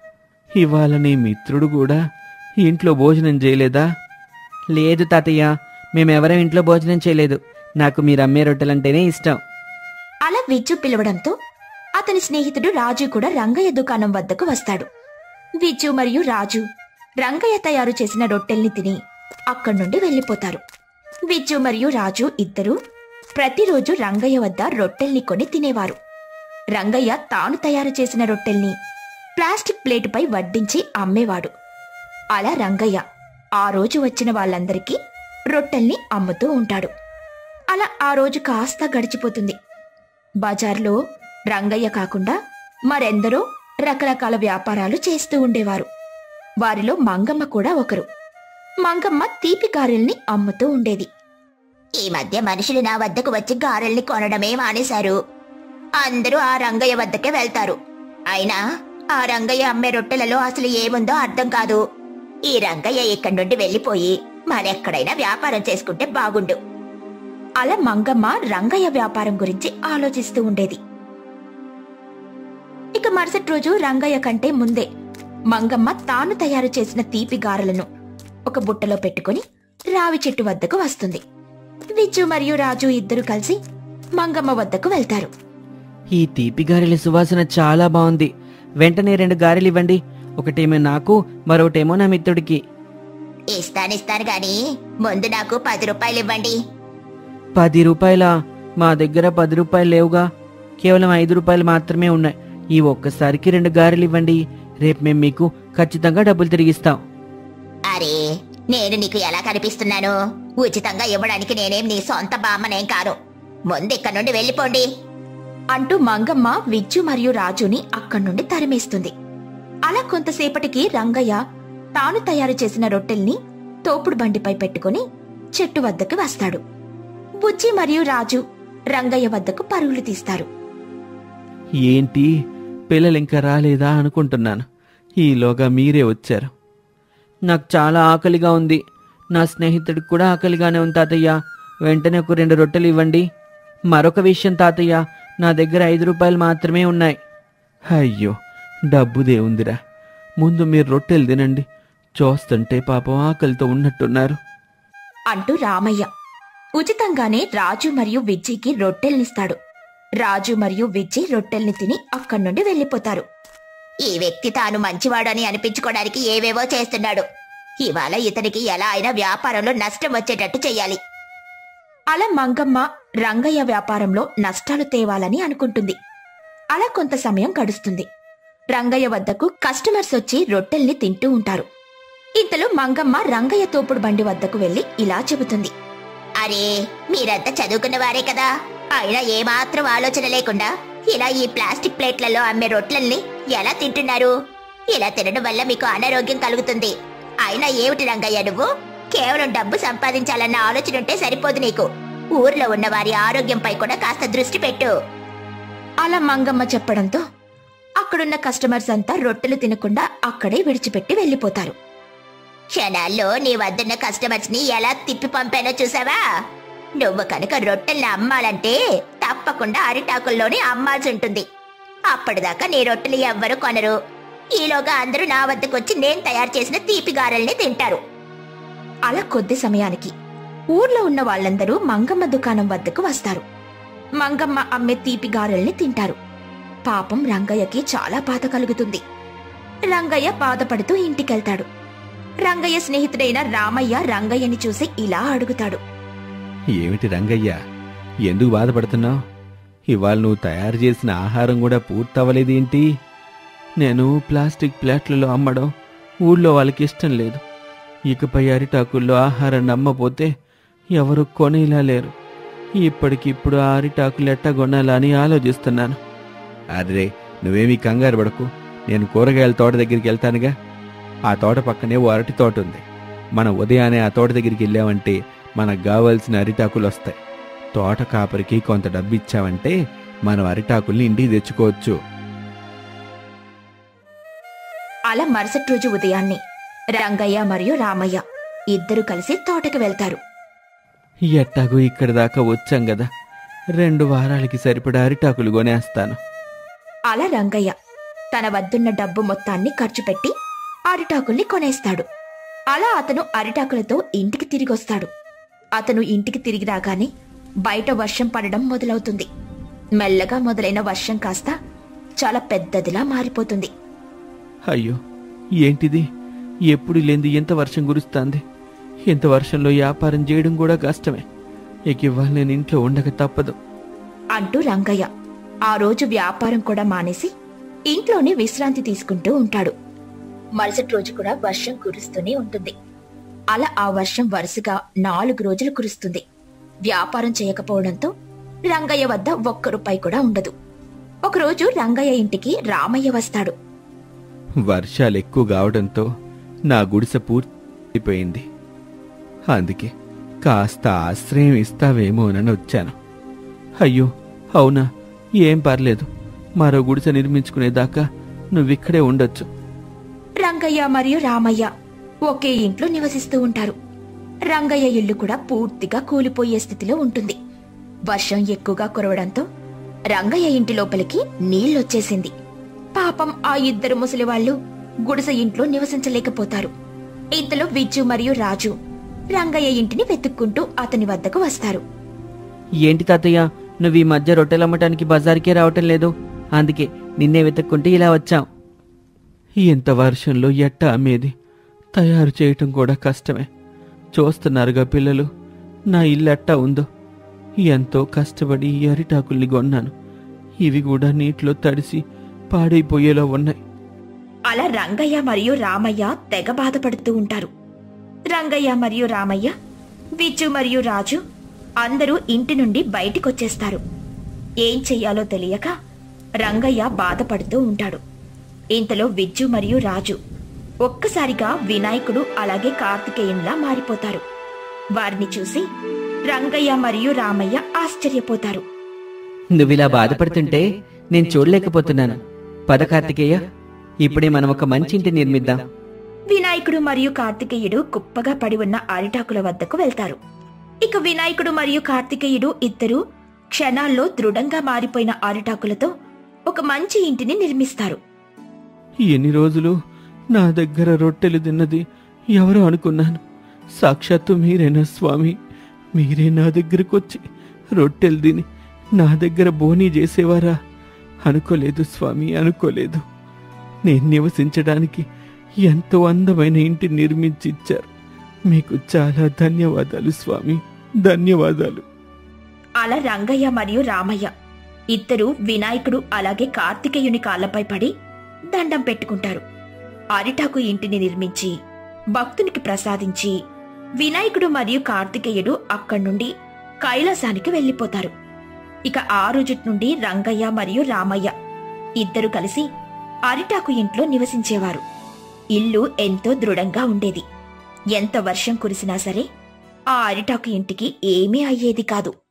ఇవాళ నీ మిత్రుడు కూడా ఇంట్లో భోజనం చేయలేదా లేదు తాతయ్య మేమెవరం ఇంట్లో భోజనం చేయలేదు నాకు మీరు అమ్మే రొట్టెలంటేనే ఇష్టం అలా విజ్జు పిలవడంతో అతని స్నేహితుడు రాజు కూడా రంగయ్య దుకాణం వద్దకు వస్తాడు విజ్జు మరియు రాజు రంగయ్య తయారు చేసిన రొట్టెల్ని తిని అక్కడి నుండి వెళ్ళిపోతారు విజ్జు మరియు రాజు ఇద్దరూ ప్రతిరోజు రంగయ్య వద్ద రొట్టెల్ని కొని తినేవారు రంగయ్య తాను తయారు చేసిన రొట్టెల్ని ప్లాస్టిక్ ప్లేటుపై వడ్డించి అమ్మేవాడు అలా రంగయ్య ఆ రోజు వచ్చిన వాళ్ళందరికీ రొట్టెల్ని అమ్ముతూ ఉంటాడు అలా ఆ రోజు కాస్త గడిచిపోతుంది బజార్లో రంగయ్య కాకుండా మరెందరో రకరకాల వ్యాపారాలు చేస్తూ ఉండేవారు వారిలో మంగమ్మ కూడా ఒకరు మంగమ్మ తీపి గారెల్ని అమ్ముతూ ఉండేది ఈ మధ్య మనుషులు నా వద్దకు వచ్చి గారెల్ని కొనడమే మానేశారు అందరూ ఆ రంగయ్య వద్దకే వెళ్తారు అయినా ఆ రంగయ్య అమ్మే రొట్టెలలో అసలు ఏముందో అర్థం కాదు ఈ రంగయ్య ఇక్కడి నుండి వెళ్ళిపోయి మరెక్కడైనా వ్యాపారం చేసుకుంటే బాగుండు అలా మంగమ్మ రంగయ్య వ్యాపారం గురించి ఆలోచిస్తూ ఉండేది ఇక మరుసటి రోజు రంగయ్య కంటే ముందే మంగమ్మ తాను తయారు చేసిన తీపి గారెలను ఒక బుట్టలో పెట్టుకుని రావి చెట్టు వద్దకు వస్తుంది విజ్జు మరియు రాజు ఇద్దరు కలిసి మంగమ్మ వద్దకు వెళ్తారు ఈ తీపి గారెల సువాసన చాలా బాగుంది వెంటనే రెండు గారెలు ఇవ్వండి ఒకటేమో నాకు మరొకటేమో నా మిత్రుడికి ఇస్తానిస్తాను గాని ముందు నాకు పది రూపాయలు ఇవ్వండి పది రూపాయల మా దగ్గర పది రూపాయలు లేవుగా కేవలం ఐదు రూపాయలు మాత్రమే ఉన్నాయి ఈ ఒక్కసారికి రెండు గారెలు ఇవ్వండి రేపు మేము మీకు ఖచ్చితంగా డబ్బులు తిరిగిస్తాం అరే నేను నీకు ఎలా కనిపిస్తున్నాను ఉచితంగా ఇవ్వడానికి నేనేం నీ సొంత బామ్మనేం కాను ముందు ఇక్కడ నుండి వెళ్ళిపోండి అంటూ మంగమ్మ విజ్జు మరియు రాజుని అక్కడి నుండి తరిమేస్తుంది అలా కొంతసేపటికి రంగయ్య తాను తయారు చేసిన రొట్టెల్ని తోపుడు బండిపై పెట్టుకుని చెట్టు వద్దకు వస్తాడు బుజ్జి మరియు రాజు రంగయ్య వద్దకు పరుగులు తీస్తారు ఏంటి పిల్లలు ఇంకా రాలేదా అనుకుంటున్నాను ఈలోగా మీరే వచ్చారు నాకు చాలా ఆకలిగా ఉంది నా స్నేహితుడికి కూడా ఆకలిగానే ఉంది తాతయ్య వెంటనే ఒక రెండు రొట్టెలు ఇవ్వండి మరొక విషయం తాతయ్య నా దగ్గర ఐదు రూపాయలు మాత్రమే ఉన్నాయి అయ్యో డబ్బుదే ఉందిరా ముందు మీరు రొట్టెలు తినండి చూస్తుంటే పాపం ఆకలితో ఉన్నట్టున్నారు అంటూ రామయ్య ఉచితంగానే రాజు మరియు విజ్జికి రొట్టెల్నిస్తాడు రాజు మరియు విజ్జి రొట్టెల్ని తిని అక్కడి నుండి వెళ్ళిపోతారు ఈ వ్యక్తి తాను మంచివాడని అనిపించుకోవడానికి ఏవేవో చేస్తున్నాడు ఇవాళ ఇతనికి ఎలా అయినా వ్యాపారంలో నష్టం వచ్చేటట్టు చెయ్యాలి అలా మంగమ్మ రంగయ్య వ్యాపారంలో నష్టాలు తేవాలని అనుకుంటుంది అలా కొంత సమయం గడుస్తుంది రంగయ్య వద్దకు కస్టమర్స్ వచ్చి రొట్టెల్ని తింటూ ఉంటారు ఇంతలో మంగమ్మ రంగయ్య తోపుడు బండి వద్దకు వెళ్లి ఇలా చెబుతుంది అరే మీరంతా చదువుకున్న వారే కదా అయినా ఏమాత్రం ఆలోచన లేకుండా ఇలా ఈ ప్లాస్టిక్ ప్లేట్లలో అమ్మే రొట్లల్ని ఎలా తింటున్నారు ఇలా తినడం వల్ల మీకు అనారోగ్యం కలుగుతుంది అయినా ఏమిటి రంగయ్య నువ్వు కేవలం డబ్బు సంపాదించాలన్న ఆలోచన ఉంటే సరిపోదు నీకు ఊర్లో ఉన్న వారి ఆరోగ్యంపై కూడా కాస్త దృష్టి పెట్టు అలా మంగమ్మ చెప్పడంతో అక్కడున్న కస్టమర్స్ అంతా రొట్టెలు తినకుండా అక్కడే విడిచిపెట్టి వెళ్ళిపోతారు క్షణాల్లో నీ వద్దన్న కస్టమర్స్ ని ఎలా తిప్పి పంపానో చూసావా నువ్వు కనుక రొట్టెల్ని అమ్మాలంటే తప్పకుండా అరిటాకుల్లోనే అమ్మాల్సి ఉంటుంది అప్పటిదాకా నీ రొట్టెలు ఎవ్వరు కొనరు ఈలోగా అందరూ నా వద్దకు వచ్చి నేను తయారు చేసిన తీపి గారెల్ని తింటారు అలా కొద్ది సమయానికి ఊర్లో ఉన్న వాళ్ళందరూ మంగమ్మ దుకాణం వద్దకు వస్తారు మంగమ్మ అమ్మే తీపి గారెల్ని తింటారు పాపం రంగయ్యకి చాలా బాధ కలుగుతుంది రంగయ్య బాధపడుతూ ఇంటికెళ్తాడు రంగయ్య స్నేహితుడైన రామయ్య రంగయ్యని చూసి ఇలా అడుగుతాడు ఏమిటి రంగయ్య ఎందుకు బాధపడుతున్నావు ఇవాళ నువ్వు తయారు చేసిన ఆహారం కూడా పూర్తవ్వలేదేంటి నేను ప్లాస్టిక్ ప్లేట్లలో అమ్మడం ఊళ్ళో వాళ్ళకి ఇష్టం లేదు ఇకపై అరిటాకుల్లో ఆహారాన్ని అమ్మపోతే ఎవరు కొనేలా లేరు ఇప్పటికిప్పుడు ఆ అరిటాకులు ఎట్టా కొనాలా అని ఆలోచిస్తున్నాను అరే నువ్వేమీ కంగారు పడకు నేను కూరగాయల తోట దగ్గరికి వెళ్తానుగా ఆ తోట పక్కనే ఓ అరటి తోట ఉంది మనం ఉదయాన్నే ఆ తోట దగ్గరికి వెళ్ళామంటే మనకు కావాల్సిన అరిటాకులు వస్తాయి తోట కాపరికి కొంత డబ్బు ఇచ్చావంటే మనం అరిటాకుల్ని ఇంటికి తెచ్చుకోవచ్చు అలా మరుసటి రోజు ఉదయాన్నే రంగయ్య మరియు రామయ్య ఇద్దరు కలిసి తోటకు వెళ్తారు ఎట్టాగో ఇక్కడి దాకా వచ్చాం కదా రెండు వారాలకి సరిపడా అరిటాకులు కొనేస్తాను అలా రంగయ్య తన వద్దున్న డబ్బు మొత్తాన్ని ఖర్చు పెట్టి అరిటాకుల్ని కొనేస్తాడు అలా అతను అరిటాకులతో ఇంటికి తిరిగొస్తాడు అతను ఇంటికి తిరిగి రాగానే బయట వర్షం పడడం మొదలవుతుంది మెల్లగా మొదలైన వర్షం కాస్త చాలా పెద్దదిలా మారిపోతుంది అయ్యో ఏంటిది ఎప్పుడు లేంది ఎంత వర్షం కురుస్తాంది ఇంత వర్షంలో వ్యాపారం చేయడం కూడా కష్టమే ఇక ఇవాళ నేను ఇంట్లో ఉండక తప్పదు అంటూ రంగయ్య ఆ రోజు వ్యాపారం కూడా మానేసి ఇంట్లోనే విశ్రాంతి తీసుకుంటూ ఉంటాడు మరుసటి రోజు కూడా వర్షం కురుస్తూనే ఉంటుంది అలా ఆ వర్షం వరుసగా నాలుగు రోజులు కురుస్తుంది వ్యాపారం చేయకపోవడంతో రంగయ్య వద్ద ఒక్క రూపాయి కూడా ఉండదు ఒకరోజు రంగయ్య ఇంటికి రామయ్య వస్తాడు వర్షాలు ఎక్కువ కావడంతో నా గుడిసె పూర్తిపోయింది అందుకే కాస్త ఆశ్రయం ఇస్తావేమోనని వచ్చాను అయ్యో అవునా ఏం పర్లేదు మరో గుడిసె నిర్మించుకునేదాకా నువ్విక్కడే ఉండొచ్చు రంగయ్య మరియు రామయ్య ఒకే ఇంట్లో నివసిస్తూ ఉంటారు రంగయ్య ఇల్లు కూడా పూర్తిగా కూలిపోయే స్థితిలో ఉంటుంది వర్షం ఎక్కువగా కురవడంతో రంగయ్య ఇంటి లోపలికి నీళ్లొచ్చేసింది పాపం ఆ ఇద్దరు ముసలివాళ్లు గుడిసె ఇంట్లో నివసించలేకపోతారు ఇంతలో విజ్జు మరియు రాజు రంగయ్య ఇంటిని వెతుక్కుంటూ అతని వద్దకు వస్తారు ఏంటి తాతయ్య నువ్వు ఈ మధ్య రొట్టెలు అమ్మటానికి బజార్కే రావటం లేదు అందుకే నిన్నే వెతుక్కుంటూ ఇలా వచ్చాం ఇంత వర్షంలో ఎట్ట అమ్మేది తయారు చేయటం కూడా కష్టమే చూస్తున్నారుగా పిల్లలు నా ఇల్లు ఎట్టా ఉందో ఎంతో కష్టపడి ఈ అరిటాకుల్ని కొన్నాను ఇవి కూడా నీటిలో తడిసి పాడైపోయేలా ఉన్నాయి అలా రంగయ్య మరియు రామయ్య తెగ బాధపడుతూ ఉంటారు రంగయ్య మరియు రామయ్య విజ్జు మరియు రాజు అందరూ ఇంటి నుండి బయటికొచ్చేస్తారు ఏం చెయ్యాలో తెలియక రంగయ్య బాధపడుతూ ఉంటాడు ఇంతలో విజ్జు మరియు రాజు ఒక్కసారిగా వినాయకుడు అలాగే కార్తికేయునిలా మారిపోతారు వారిని చూసి రంగయ్య మరియు రామయ్య ఆశ్చర్యపోతారు నువ్విలా బాధపడుతుంటే నేను చూడలేకపోతున్నాను పద కార్తికేయ ఇప్పుడే మనం ఒక మంచి ఇంటి నిర్మిద్దాం వినాయకుడు మరియు కార్తికేయుడు కుప్పగా పడి ఉన్న అరిటాకుల వద్దకు వెళ్తారు ఇక వినాయకుడు మరియు కార్తికేయుడు ఇద్దరు క్షణాల్లో దృఢంగా మారిపోయిన అరిటాకులతో ఒక మంచి ఇంటిని నిర్మిస్తారు ఎన్ని రోజులు నా దగ్గర రొట్టెలు తిన్నది ఎవరో అనుకున్నాను సాక్షాత్తు మీరేనా స్వామి మీరే నా దగ్గరకు వచ్చి రొట్టెలు తిని నా దగ్గర బోనీ చేసేవారా అనుకోలేదు స్వామి అనుకోలేదు నేను నివసించడానికి ఎంతో అందమైన ఇంటి నిర్మించి ఇచ్చారు మీకు చాలా ధన్యవాదాలు స్వామి ధన్యవాదాలు అలా రంగయ్య మరియు రామయ్య ఇద్దరు వినాయకుడు అలాగే కార్తికేయుని కాళ్లపై పడి దండం పెట్టుకుంటారు అరిటాకు ఇంటిని నిర్మించి భక్తునికి ప్రసాదించి వినాయకుడు మరియు కార్తికేయుడు అక్కడి నుండి కైలాసానికి వెళ్లిపోతారు ఇక ఆ రోజు నుండి రంగయ్య మరియు రామయ్య ఇద్దరు కలిసి అరిటాకు ఇంట్లో నివసించేవారు ఇల్లు ఎంతో దృఢంగా ఉండేది ఎంత వర్షం కురిసినా సరే ఆ అరిటాకు ఇంటికి ఏమీ అయ్యేది కాదు